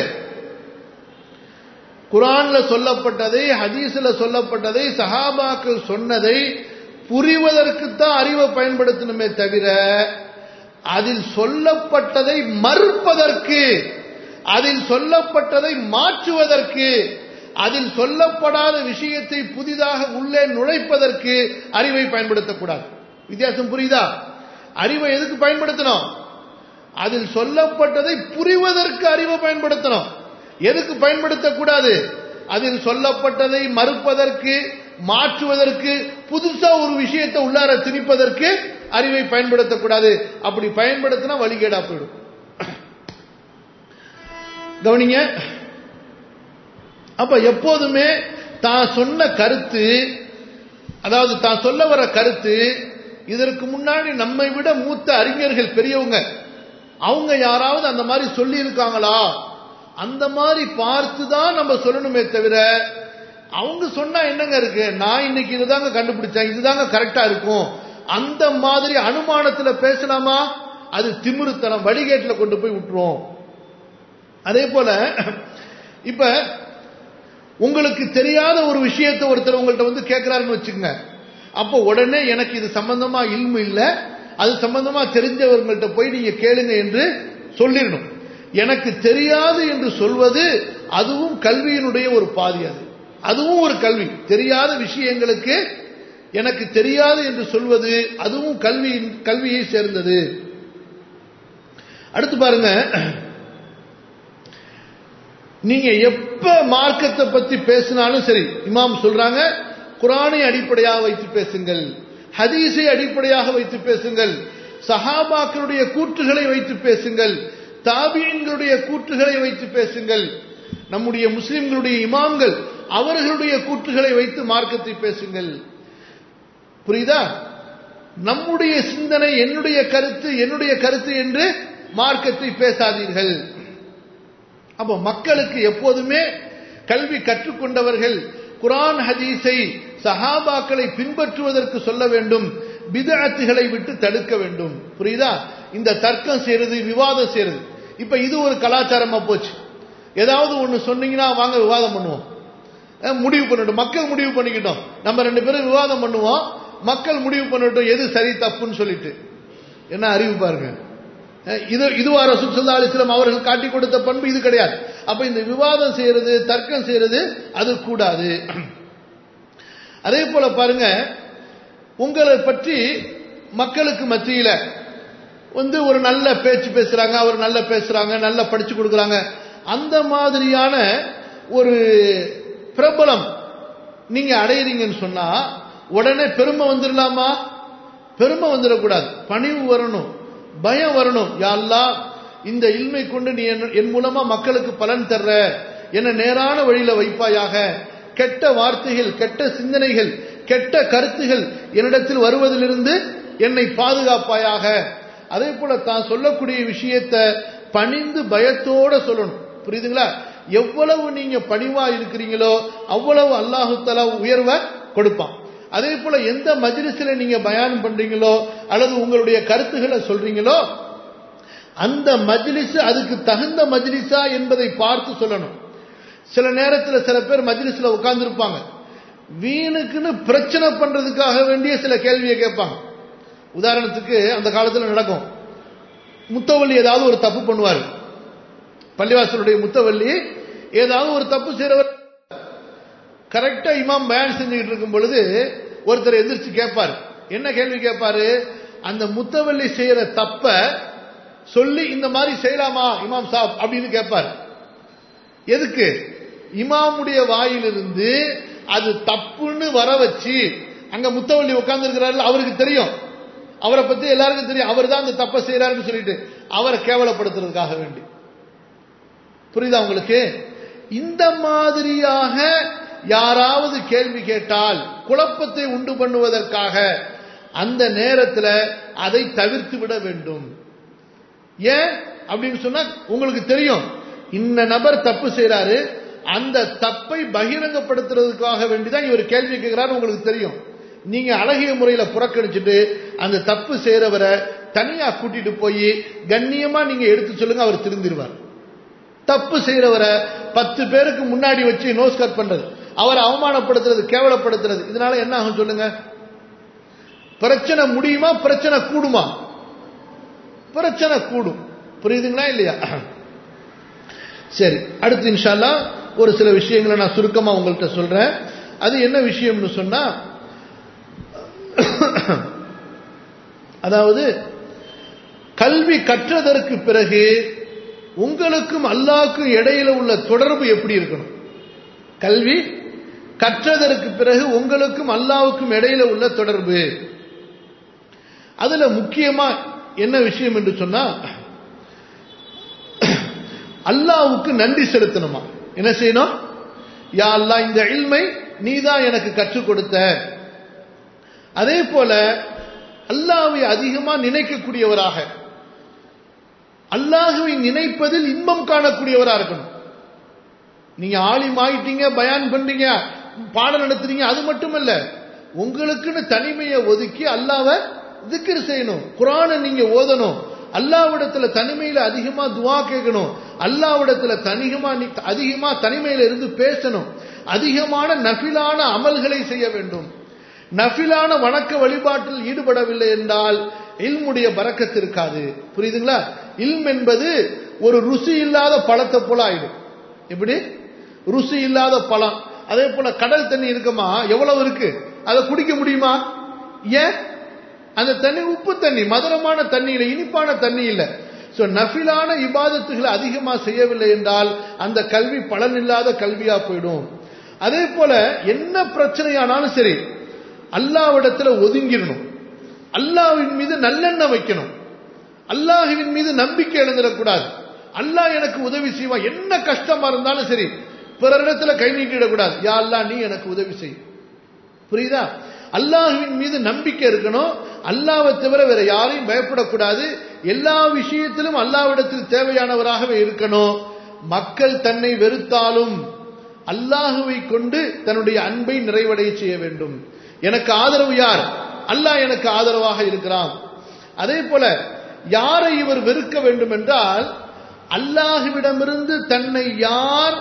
குரான்ல சொல்லப்பட்டதை ஹதீஸ்ல சொல்லப்பட்டதை சஹாபாக்கள் சொன்னதை புரிவதற்குத்தான் அறிவை பயன்படுத்தணுமே தவிர அதில் சொல்லப்பட்டதை மறுப்பதற்கு அதில் சொல்லப்பட்டதை மாற்றுவதற்கு அதில் சொல்லப்படாத விஷயத்தை புதிதாக உள்ளே நுழைப்பதற்கு அறிவை பயன்படுத்தக்கூடாது வித்தியாசம் புரியுதா அறிவை எதுக்கு பயன்படுத்தணும் அதில் சொல்லப்பட்டதை புரிவதற்கு அறிவை பயன்படுத்தணும் எதுக்கு பயன்படுத்தக்கூடாது அதில் சொல்லப்பட்டதை மறுப்பதற்கு மாற்றுவதற்கு புதுசா ஒரு விஷயத்தை உள்ளார திணிப்பதற்கு அறிவை பயன்படுத்தக்கூடாது அப்படி பயன்படுத்தினா வழிகேடா போயிடும் கவனிங்க அப்ப எப்போதுமே தான் சொன்ன கருத்து அதாவது தான் சொல்ல வர கருத்து இதற்கு முன்னாடி நம்மை விட மூத்த அறிஞர்கள் பெரியவங்க அவங்க யாராவது அந்த மாதிரி சொல்லி இருக்காங்களா அந்த மாதிரி பார்த்து தான் நம்ம சொல்லணுமே தவிர அவங்க சொன்னா என்னங்க இருக்கு நான் இன்னைக்கு இதுதாங்க கண்டுபிடிச்சேன் இதுதாங்க கரெக்டா இருக்கும் அந்த மாதிரி அனுமானத்துல பேசலாமா அது திமிருத்தனம் வடிகேட்டில் கொண்டு போய் விட்டுரும் அதே போல இப்ப உங்களுக்கு தெரியாத ஒரு விஷயத்தை ஒருத்தர் உங்கள்ட்ட வந்து கேட்கிறாருன்னு வச்சுக்கோங்க அப்போ உடனே எனக்கு இது சம்பந்தமா இல்மு இல்லை அது சம்பந்தமா தெரிஞ்சவர்கள்ட்ட போய் நீங்க கேளுங்க என்று சொல்லிடணும் எனக்கு தெரியாது என்று சொல்வது அதுவும் கல்வியினுடைய ஒரு பாதி அது அதுவும் ஒரு கல்வி தெரியாத விஷயங்களுக்கு எனக்கு தெரியாது என்று சொல்வது அதுவும் கல்வி கல்வியை சேர்ந்தது அடுத்து பாருங்க நீங்க எப்ப மார்க்கத்தை பத்தி பேசினாலும் சரி இமாம் சொல்றாங்க குரானை அடிப்படையாக வைத்து பேசுங்கள் ஹதீஸை அடிப்படையாக வைத்து பேசுங்கள் சஹாபாக்களுடைய கூற்றுகளை வைத்து பேசுங்கள் தாபியன்களுடைய கூற்றுகளை வைத்து பேசுங்கள் நம்முடைய முஸ்லிம்களுடைய இமாம்கள் அவர்களுடைய கூற்றுகளை வைத்து மார்க்கத்தை பேசுங்கள் புரியுதா நம்முடைய சிந்தனை என்னுடைய கருத்து என்னுடைய கருத்து என்று மார்க்கத்தை பேசாதீர்கள் அப்போ மக்களுக்கு எப்போதுமே கல்வி கற்றுக்கொண்டவர்கள் குரான் ஹதீஸை சஹாபாக்களை பின்பற்றுவதற்கு சொல்ல வேண்டும் பிதஅத்துகளை விட்டு தடுக்க வேண்டும் புரியுதா இந்த தர்க்கம் செய்யறது விவாதம் செய்யறது இப்ப இது ஒரு கலாச்சாரமா போச்சு ஏதாவது ஒண்ணு சொன்னீங்கன்னா வாங்க விவாதம் பண்ணுவோம் முடிவு பண்ணட்டும் மக்கள் முடிவு பண்ணிக்கிட்டோம் நம்ம ரெண்டு பேரும் விவாதம் பண்ணுவோம் மக்கள் முடிவு பண்ணட்டும் எது சரி தப்புன்னு சொல்லிட்டு என்ன அறிவு பாருங்க இது இதுவா ரசூல் சல்லா அலிஸ்லாம் அவர்கள் காட்டி கொடுத்த பண்பு இது கிடையாது அப்ப இந்த விவாதம் செய்யறது தர்க்கம் செய்யறது அது கூடாது அதே போல பாருங்க உங்களை பற்றி மக்களுக்கு மத்தியில வந்து ஒரு நல்ல பேச்சு பேசுறாங்க அவர் நல்ல பேசுறாங்க நல்லா படிச்சு கொடுக்குறாங்க அந்த மாதிரியான ஒரு பிரபலம் நீங்க அடையிறீங்கன்னு சொன்னா உடனே பெருமை வந்துடலாமா பெருமை வந்துடக்கூடாது பணிவு வரணும் பயம் வரணும் யாழ்லா இந்த இல்மை கொண்டு நீ என் மூலமா மக்களுக்கு பலன் தர்ற என்ன நேரான வழியில வைப்பாயாக கெட்ட வார்த்தைகள் கெட்ட சிந்தனைகள் கெட்ட கருத்துகள் என்னிடத்தில் வருவதிலிருந்து என்னை பாதுகாப்பாயாக அதே போல தான் சொல்லக்கூடிய விஷயத்த பணிந்து பயத்தோட சொல்லணும் புரியுதுங்களா எவ்வளவு நீங்க பணிவா இருக்கிறீங்களோ அவ்வளவு அல்லாஹு தலா உயர்வை கொடுப்பான் அதே போல எந்த மஜ்லிஸ்ல நீங்க பயானம் பண்றீங்களோ அல்லது உங்களுடைய கருத்துக்களை சொல்றீங்களோ அந்த மஜ்லிஸ் அதுக்கு தகுந்த மஜ்லிஸா என்பதை பார்த்து சொல்லணும் சில நேரத்தில் சில பேர் மஜ்லிஸ்ல உட்கார்ந்துருப்பாங்க வீணுக்குன்னு பிரச்சனை பண்றதுக்காக வேண்டிய சில கேள்வியை கேட்பாங்க உதாரணத்துக்கு அந்த காலத்தில் நடக்கும் முத்தவள்ளி ஏதாவது ஒரு தப்பு பண்ணுவார் பள்ளிவாசலுடைய முத்தவள்ளி ஏதாவது ஒரு தப்பு செய்யறவர் கரெக்டா இமாம் பயன் செஞ்சுக்கிட்டு இருக்கும் பொழுது ஒருத்தர் எதிர்த்து கேட்பார் என்ன கேள்வி கேட்பாரு அந்த முத்தவள்ளி செய்யற தப்ப சொல்லி இந்த மாதிரி செய்யலாமா இமாம் சாப் அப்படின்னு கேட்பார் எதுக்கு இமாமுடைய வாயிலிருந்து அது தப்புன்னு வர வச்சு அங்க முத்தவள்ளி உட்கார்ந்து இருக்கிறாரு அவருக்கு தெரியும் அவரை பத்தி எல்லாருக்கும் தெரியும் அவர் தான் அந்த தப்பை செய்யறாருன்னு சொல்லிட்டு அவரை கேவலப்படுத்துறதுக்காக வேண்டி புரியுதா உங்களுக்கு இந்த மாதிரியாக யாராவது கேள்வி கேட்டால் குழப்பத்தை உண்டு பண்ணுவதற்காக அந்த நேரத்தில் அதை தவிர்த்து விட வேண்டும் ஏன் அப்படின்னு சொன்னா உங்களுக்கு தெரியும் இந்த நபர் தப்பு செய்யறாரு அந்த தப்பை பகிரங்கப்படுத்துறதுக்காக வேண்டிதான் இவர் கேள்வி கேட்கிறாரு உங்களுக்கு தெரியும் நீங்க அழகிய முறையில புறக்கணிச்சுட்டு அந்த தப்பு செய்யறவரை தனியா கூட்டிட்டு போய் கண்ணியமா நீங்க எடுத்து சொல்லுங்க அவர் திருந்திருவார் தப்பு செய்யறவரை பத்து பேருக்கு முன்னாடி வச்சு நோஸ் கட் பண்றது அவரை அவமானப்படுத்துறது கேவலப்படுத்துறது இதனால என்ன ஆகும் சொல்லுங்க பிரச்சனை முடியுமா பிரச்சனை கூடுமா பிரச்சனை கூடும் புரியுதுங்களா இல்லையா சரி அடுத்து இன்ஷால்லா ஒரு சில விஷயங்களை நான் சுருக்கமா உங்கள்கிட்ட சொல்றேன் அது என்ன விஷயம்னு சொன்னா அதாவது கல்வி கற்றதற்கு பிறகு உங்களுக்கும் அல்லாவுக்கும் இடையில உள்ள தொடர்பு எப்படி இருக்கணும் கல்வி கற்றதற்கு பிறகு உங்களுக்கும் அல்லாவுக்கும் இடையில உள்ள தொடர்பு அதுல முக்கியமா என்ன விஷயம் என்று சொன்னா அல்லாவுக்கு நன்றி செலுத்தணுமா என்ன செய்யணும் யா அல்லா இந்த இல்மை நீதான் எனக்கு கற்றுக் கொடுத்த அதே போல அல்லாவை அதிகமா நினைக்கக்கூடியவராக அல்லாஹுவை நினைப்பதில் இன்பம் காணக்கூடியவரா இருக்கணும் நீங்க ஆலிம் ஆயிட்டீங்க பயான் பண்றீங்க பாடம் நடத்துறீங்க அது மட்டும் இல்ல உங்களுக்குன்னு தனிமையை ஒதுக்கி அல்லாவை திக்கர் செய்யணும் குரானை நீங்க ஓதணும் அல்லாவிடத்துல தனிமையில அதிகமா துவா கேட்கணும் அல்லாவிடத்துல தனிகமா அதிகமா தனிமையில இருந்து பேசணும் அதிகமான நஃபிலான அமல்களை செய்ய வேண்டும் நஃபிலான வணக்க வழிபாட்டில் ஈடுபடவில்லை என்றால் இல்முடைய பறக்கத்து இருக்காது புரியுதுங்களா இல்ம் என்பது ஒரு ருசி இல்லாத பழத்தை போல ஆயிடும் எப்படி ருசி இல்லாத பழம் அதே போல கடல் தண்ணி இருக்குமா எவ்வளவு இருக்கு அதை குடிக்க முடியுமா ஏன் அந்த தண்ணி உப்பு தண்ணி மதுரமான தண்ணி இல்லை இனிப்பான தண்ணி இல்லை சோ நஃபிலான இபாதத்துகளை அதிகமா செய்யவில்லை என்றால் அந்த கல்வி பலன் இல்லாத கல்வியா போயிடும் அதே போல என்ன பிரச்சனையானாலும் சரி அல்லாவிடத்துல ஒதுங்கிடணும் அல்லாவின் மீது நல்லெண்ணம் வைக்கணும் அல்லாஹுவின் மீது நம்பிக்கை எழுந்திடக்கூடாது அல்லாஹ் எனக்கு உதவி செய்வான் என்ன கஷ்டமா இருந்தாலும் சரி பிறரிடத்துல கை நீட்டிடக்கூடாது யா அல்லா நீ எனக்கு உதவி செய் புரியுதா அல்லாஹுவின் மீது நம்பிக்கை இருக்கணும் அல்லாவை தவிர வேற யாரையும் பயப்படக்கூடாது எல்லா விஷயத்திலும் அல்லாவிடத்தில் தேவையானவராகவே இருக்கணும் மக்கள் தன்னை வெறுத்தாலும் அல்லாஹுவை கொண்டு தன்னுடைய அன்பை நிறைவடைய செய்ய வேண்டும் எனக்கு ஆதரவு யார் அல்லாஹ் எனக்கு ஆதரவாக இருக்கிறான் அதே போல யாரை இவர் வெறுக்க வேண்டும் என்றால் அல்லாஹுவிடமிருந்து தன்னை யார்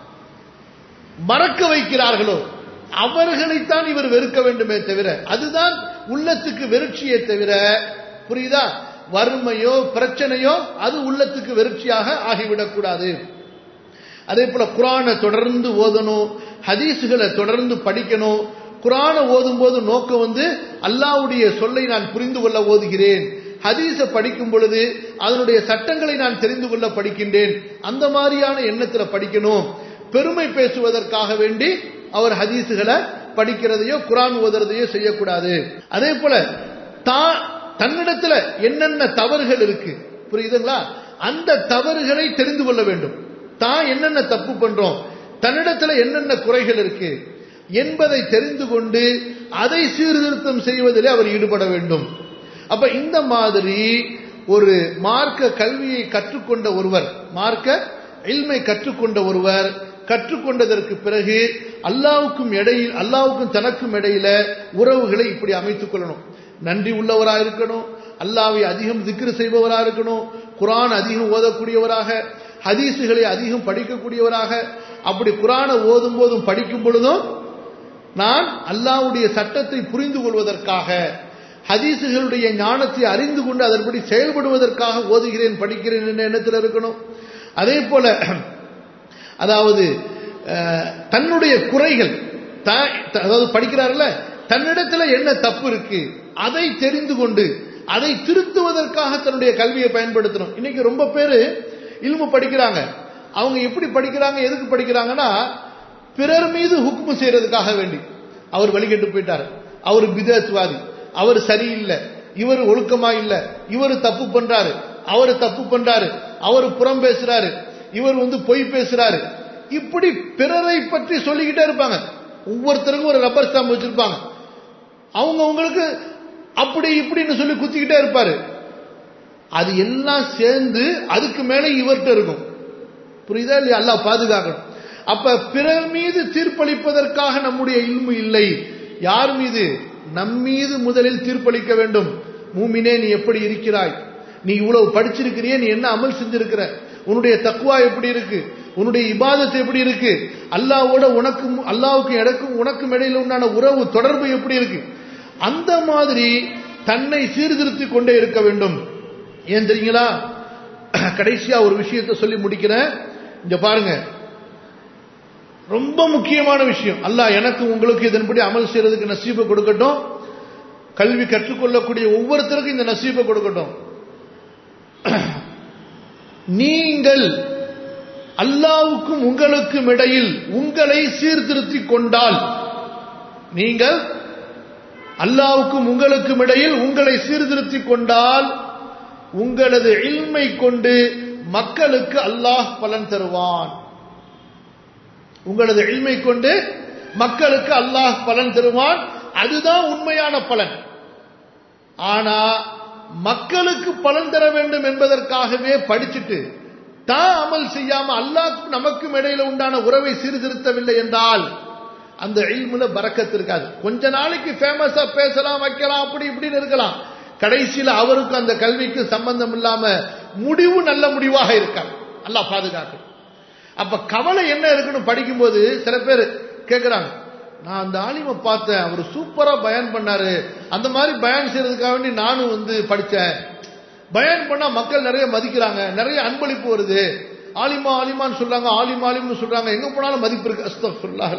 மறக்க வைக்கிறார்களோ அவர்களைத்தான் இவர் வெறுக்க வேண்டுமே தவிர அதுதான் உள்ளத்துக்கு வெறுட்சியே தவிர புரியுதா வறுமையோ பிரச்சனையோ அது உள்ளத்துக்கு வெறுட்சியாக ஆகிவிடக்கூடாது அதே போல குரானை தொடர்ந்து ஓதணும் ஹதீஸுகளை தொடர்ந்து படிக்கணும் குரானை ஓதும் போது நோக்கம் வந்து அல்லாவுடைய சொல்லை நான் புரிந்து கொள்ள ஓதுகிறேன் ஹதீஸை படிக்கும் பொழுது அதனுடைய சட்டங்களை நான் தெரிந்து கொள்ள படிக்கின்றேன் அந்த மாதிரியான எண்ணத்துல படிக்கணும் பெருமை பேசுவதற்காக வேண்டி அவர் ஹதீஸுகளை படிக்கிறதையோ குரான் ஓதுறதையோ செய்யக்கூடாது அதே போல தான் தன்னிடத்துல என்னென்ன தவறுகள் இருக்கு புரியுதுங்களா அந்த தவறுகளை தெரிந்து கொள்ள வேண்டும் தான் என்னென்ன தப்பு பண்றோம் தன்னிடத்துல என்னென்ன குறைகள் இருக்கு என்பதை தெரிந்து கொண்டு அதை சீர்திருத்தம் செய்வதிலே அவர் ஈடுபட வேண்டும் அப்ப இந்த மாதிரி ஒரு மார்க்க கல்வியை கற்றுக்கொண்ட ஒருவர் மார்க்க இல்மை கற்றுக்கொண்ட ஒருவர் கற்றுக்கொண்டதற்கு பிறகு அல்லாவுக்கும் இடையில் அல்லாவுக்கும் தனக்கும் இடையில உறவுகளை இப்படி அமைத்துக் கொள்ளணும் நன்றி உள்ளவராக இருக்கணும் அல்லாவை அதிகம் திக்ரு செய்பவராக இருக்கணும் குரான் அதிகம் ஓதக்கூடியவராக ஹதீசுகளை அதிகம் படிக்கக்கூடியவராக அப்படி குரானை ஓதும் போதும் படிக்கும் பொழுதும் நான் அல்லாவுடைய சட்டத்தை புரிந்து கொள்வதற்காக ஹதீசுகளுடைய ஞானத்தை அறிந்து கொண்டு அதன்படி செயல்படுவதற்காக ஓதுகிறேன் படிக்கிறேன் என்ற எண்ணத்தில் இருக்கணும் அதே போல அதாவது தன்னுடைய குறைகள் அதாவது படிக்கிறார்ல தன்னிடத்துல என்ன தப்பு இருக்கு அதை தெரிந்து கொண்டு அதை திருத்துவதற்காக தன்னுடைய கல்வியை பயன்படுத்தணும் இன்னைக்கு ரொம்ப பேரு இல்மு படிக்கிறாங்க அவங்க எப்படி படிக்கிறாங்க எதுக்கு படிக்கிறாங்கன்னா பிறர் மீது ஹுக்மு செய்யறதுக்காக வேண்டி அவர் வழிகட்டு போயிட்டார் அவர் பிதத்வாதி அவர் சரியில்லை இவர் ஒழுக்கமா இல்ல இவர் தப்பு பண்றாரு அவர் தப்பு பண்றாரு அவர் புறம் பேசுறாரு இவர் வந்து பொய் பேசுறாரு இப்படி பிறரை பற்றி சொல்லிக்கிட்டே இருப்பாங்க ஒவ்வொருத்தருக்கும் ஒரு ரப்பர் ஸ்டாம்ப் வச்சிருப்பாங்க அவங்க உங்களுக்கு அப்படி இப்படின்னு சொல்லி குத்திக்கிட்டே இருப்பாரு அது எல்லாம் சேர்ந்து அதுக்கு மேல இவர்கிட்ட இருக்கும் புரியுதா இல்லையா அல்லா பாதுகாக்கணும் அப்ப பிறர் மீது தீர்ப்பளிப்பதற்காக நம்முடைய இல்மு இல்லை யார் மீது நம் மீது முதலில் தீர்ப்பளிக்க வேண்டும் மூமினே நீ எப்படி இருக்கிறாய் நீ இவ்வளவு படிச்சிருக்கிறிய நீ என்ன அமல் செஞ்சிருக்கிற உன்னுடைய தக்குவா எப்படி இருக்கு உன்னுடைய இபாதத்து எப்படி இருக்கு அல்லாவோட உனக்கு அல்லாவுக்கு எனக்கும் உனக்கும் இடையில உண்டான உறவு தொடர்பு எப்படி இருக்கு அந்த மாதிரி தன்னை சீர்திருத்தி கொண்டே இருக்க வேண்டும் ஏன் தெரியுங்களா கடைசியா ஒரு விஷயத்தை சொல்லி முடிக்கிறேன் இங்க பாருங்க ரொம்ப முக்கியமான விஷயம் அல்லாஹ் எனக்கு உங்களுக்கு இதன்படி அமல் செய்யறதுக்கு நசீபை கொடுக்கட்டும் கல்வி கற்றுக்கொள்ளக்கூடிய ஒவ்வொருத்தருக்கும் இந்த நசீபை கொடுக்கட்டும் நீங்கள் அல்லாவுக்கும் உங்களுக்கும் இடையில் உங்களை சீர்திருத்திக் கொண்டால் நீங்கள் அல்லாவுக்கும் உங்களுக்கும் இடையில் உங்களை சீர்திருத்திக் கொண்டால் உங்களது இல்மை கொண்டு மக்களுக்கு அல்லாஹ் பலன் தருவான் உங்களது இல்மை கொண்டு மக்களுக்கு அல்லாஹ் பலன் தருவான் அதுதான் உண்மையான பலன் ஆனா மக்களுக்கு பலன் தர வேண்டும் என்பதற்காகவே படிச்சுட்டு தான் அமல் செய்யாம அல்லாஹ்க்கும் நமக்கும் இடையில உண்டான உறவை சீர்திருத்தவில்லை என்றால் அந்த இல்முல பறக்கத்து இருக்காது கொஞ்ச நாளைக்கு ஃபேமஸா பேசலாம் வைக்கலாம் அப்படி இப்படின்னு இருக்கலாம் கடைசியில் அவருக்கு அந்த கல்விக்கு சம்பந்தம் இல்லாம முடிவு நல்ல முடிவாக இருக்காது அல்லாஹ் பாதுகாக்கும் அப்ப கவலை என்ன இருக்குன்னு படிக்கும்போது சில பேர் கேட்கிறாங்க நான் அந்த ஆலிமை பார்த்தேன் அவர் சூப்பரா பயன் பண்ணாரு அந்த மாதிரி பயன் செய்யறதுக்காக வேண்டி நானும் வந்து படிச்சேன் பயன் பண்ணா மக்கள் நிறைய மதிக்கிறாங்க நிறைய அன்பளிப்பு வருது ஆலிமா ஆலிமான்னு சொல்றாங்க ஆலிமா ஆலிம்னு சொல்றாங்க எங்க போனாலும் மதிப்பு இருக்கு அஸ்தஃபுல்லாஹ்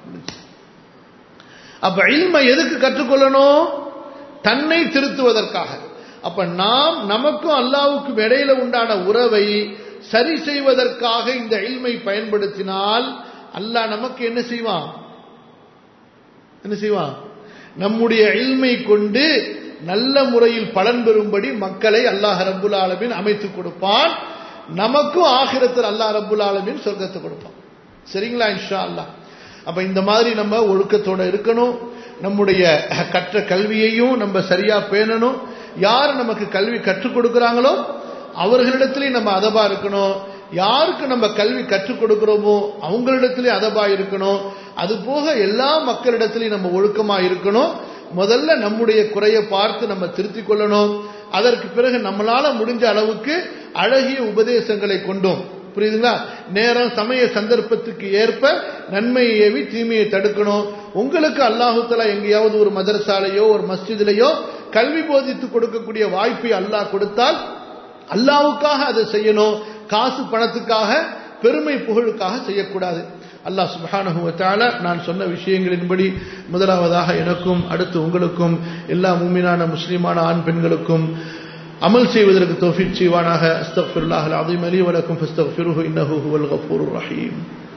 அப்ப இல்மை எதுக்கு கற்றுக்கொள்ளணும் தன்னை திருத்துவதற்காக அப்ப நாம் நமக்கும் அல்லாவுக்கும் இடையில உண்டான உறவை சரி செய்வதற்காக இந்த இல்மை பயன்படுத்தினால் அல்லாஹ் நமக்கு என்ன செய்வான் என்ன செய்வான் நம்முடைய இல்மை கொண்டு நல்ல முறையில் பலன் பெறும்படி மக்களை அல்லாஹ் ரபுல் ஆலமின் அமைத்துக் கொடுப்பான் நமக்கும் ஆகிரத்தில் அல்லாஹ் ரபுல் ஆலமின் சொர்க்கத்தை கொடுப்பான் சரிங்களா இன்ஷா அல்லாஹ் அப்ப இந்த மாதிரி நம்ம ஒழுக்கத்தோட இருக்கணும் நம்முடைய கற்ற கல்வியையும் நம்ம சரியா பேணணும் யார் நமக்கு கல்வி கற்றுக் கொடுக்கிறாங்களோ அவர்களிடத்திலேயும் நம்ம அதபா இருக்கணும் யாருக்கு நம்ம கல்வி கற்றுக் கொடுக்கிறோமோ அவங்களிடத்திலே அதபா இருக்கணும் அது போக எல்லா மக்களிடத்திலையும் நம்ம ஒழுக்கமா இருக்கணும் முதல்ல நம்முடைய குறையை பார்த்து நம்ம திருத்திக் கொள்ளணும் அதற்கு பிறகு நம்மளால முடிஞ்ச அளவுக்கு அழகிய உபதேசங்களை கொண்டோம் புரியுதுங்களா நேரம் சமய சந்தர்ப்பத்துக்கு ஏற்ப நன்மையை ஏவி தீமையை தடுக்கணும் உங்களுக்கு அல்லாஹுத்தலா எங்கேயாவது ஒரு மதரசாலையோ ஒரு மஸ்ஜிதிலேயோ கல்வி போதித்து கொடுக்கக்கூடிய வாய்ப்பை அல்லாஹ் கொடுத்தால் அல்லாவுக்காக அதை செய்யணும் காசு பணத்துக்காக பெருமை புகழுக்காக செய்யக்கூடாது அல்லாஹ் சுபஹானஹுவத்தால நான் சொன்ன விஷயங்களின்படி முதலாவதாக எனக்கும் அடுத்து உங்களுக்கும் எல்லா மூமினான முஸ்லிமான ஆண் பெண்களுக்கும் அமல் செய்வதற்கு தோஃபிக் செய்வானாக அஸ்தக்ஃபிருல்லாஹ் அலீம் அலி வலக்கும் ஃபஸ்தக்ஃபிருஹு இன்னஹு ஹுவல் கஃபூருர் ரஹீம்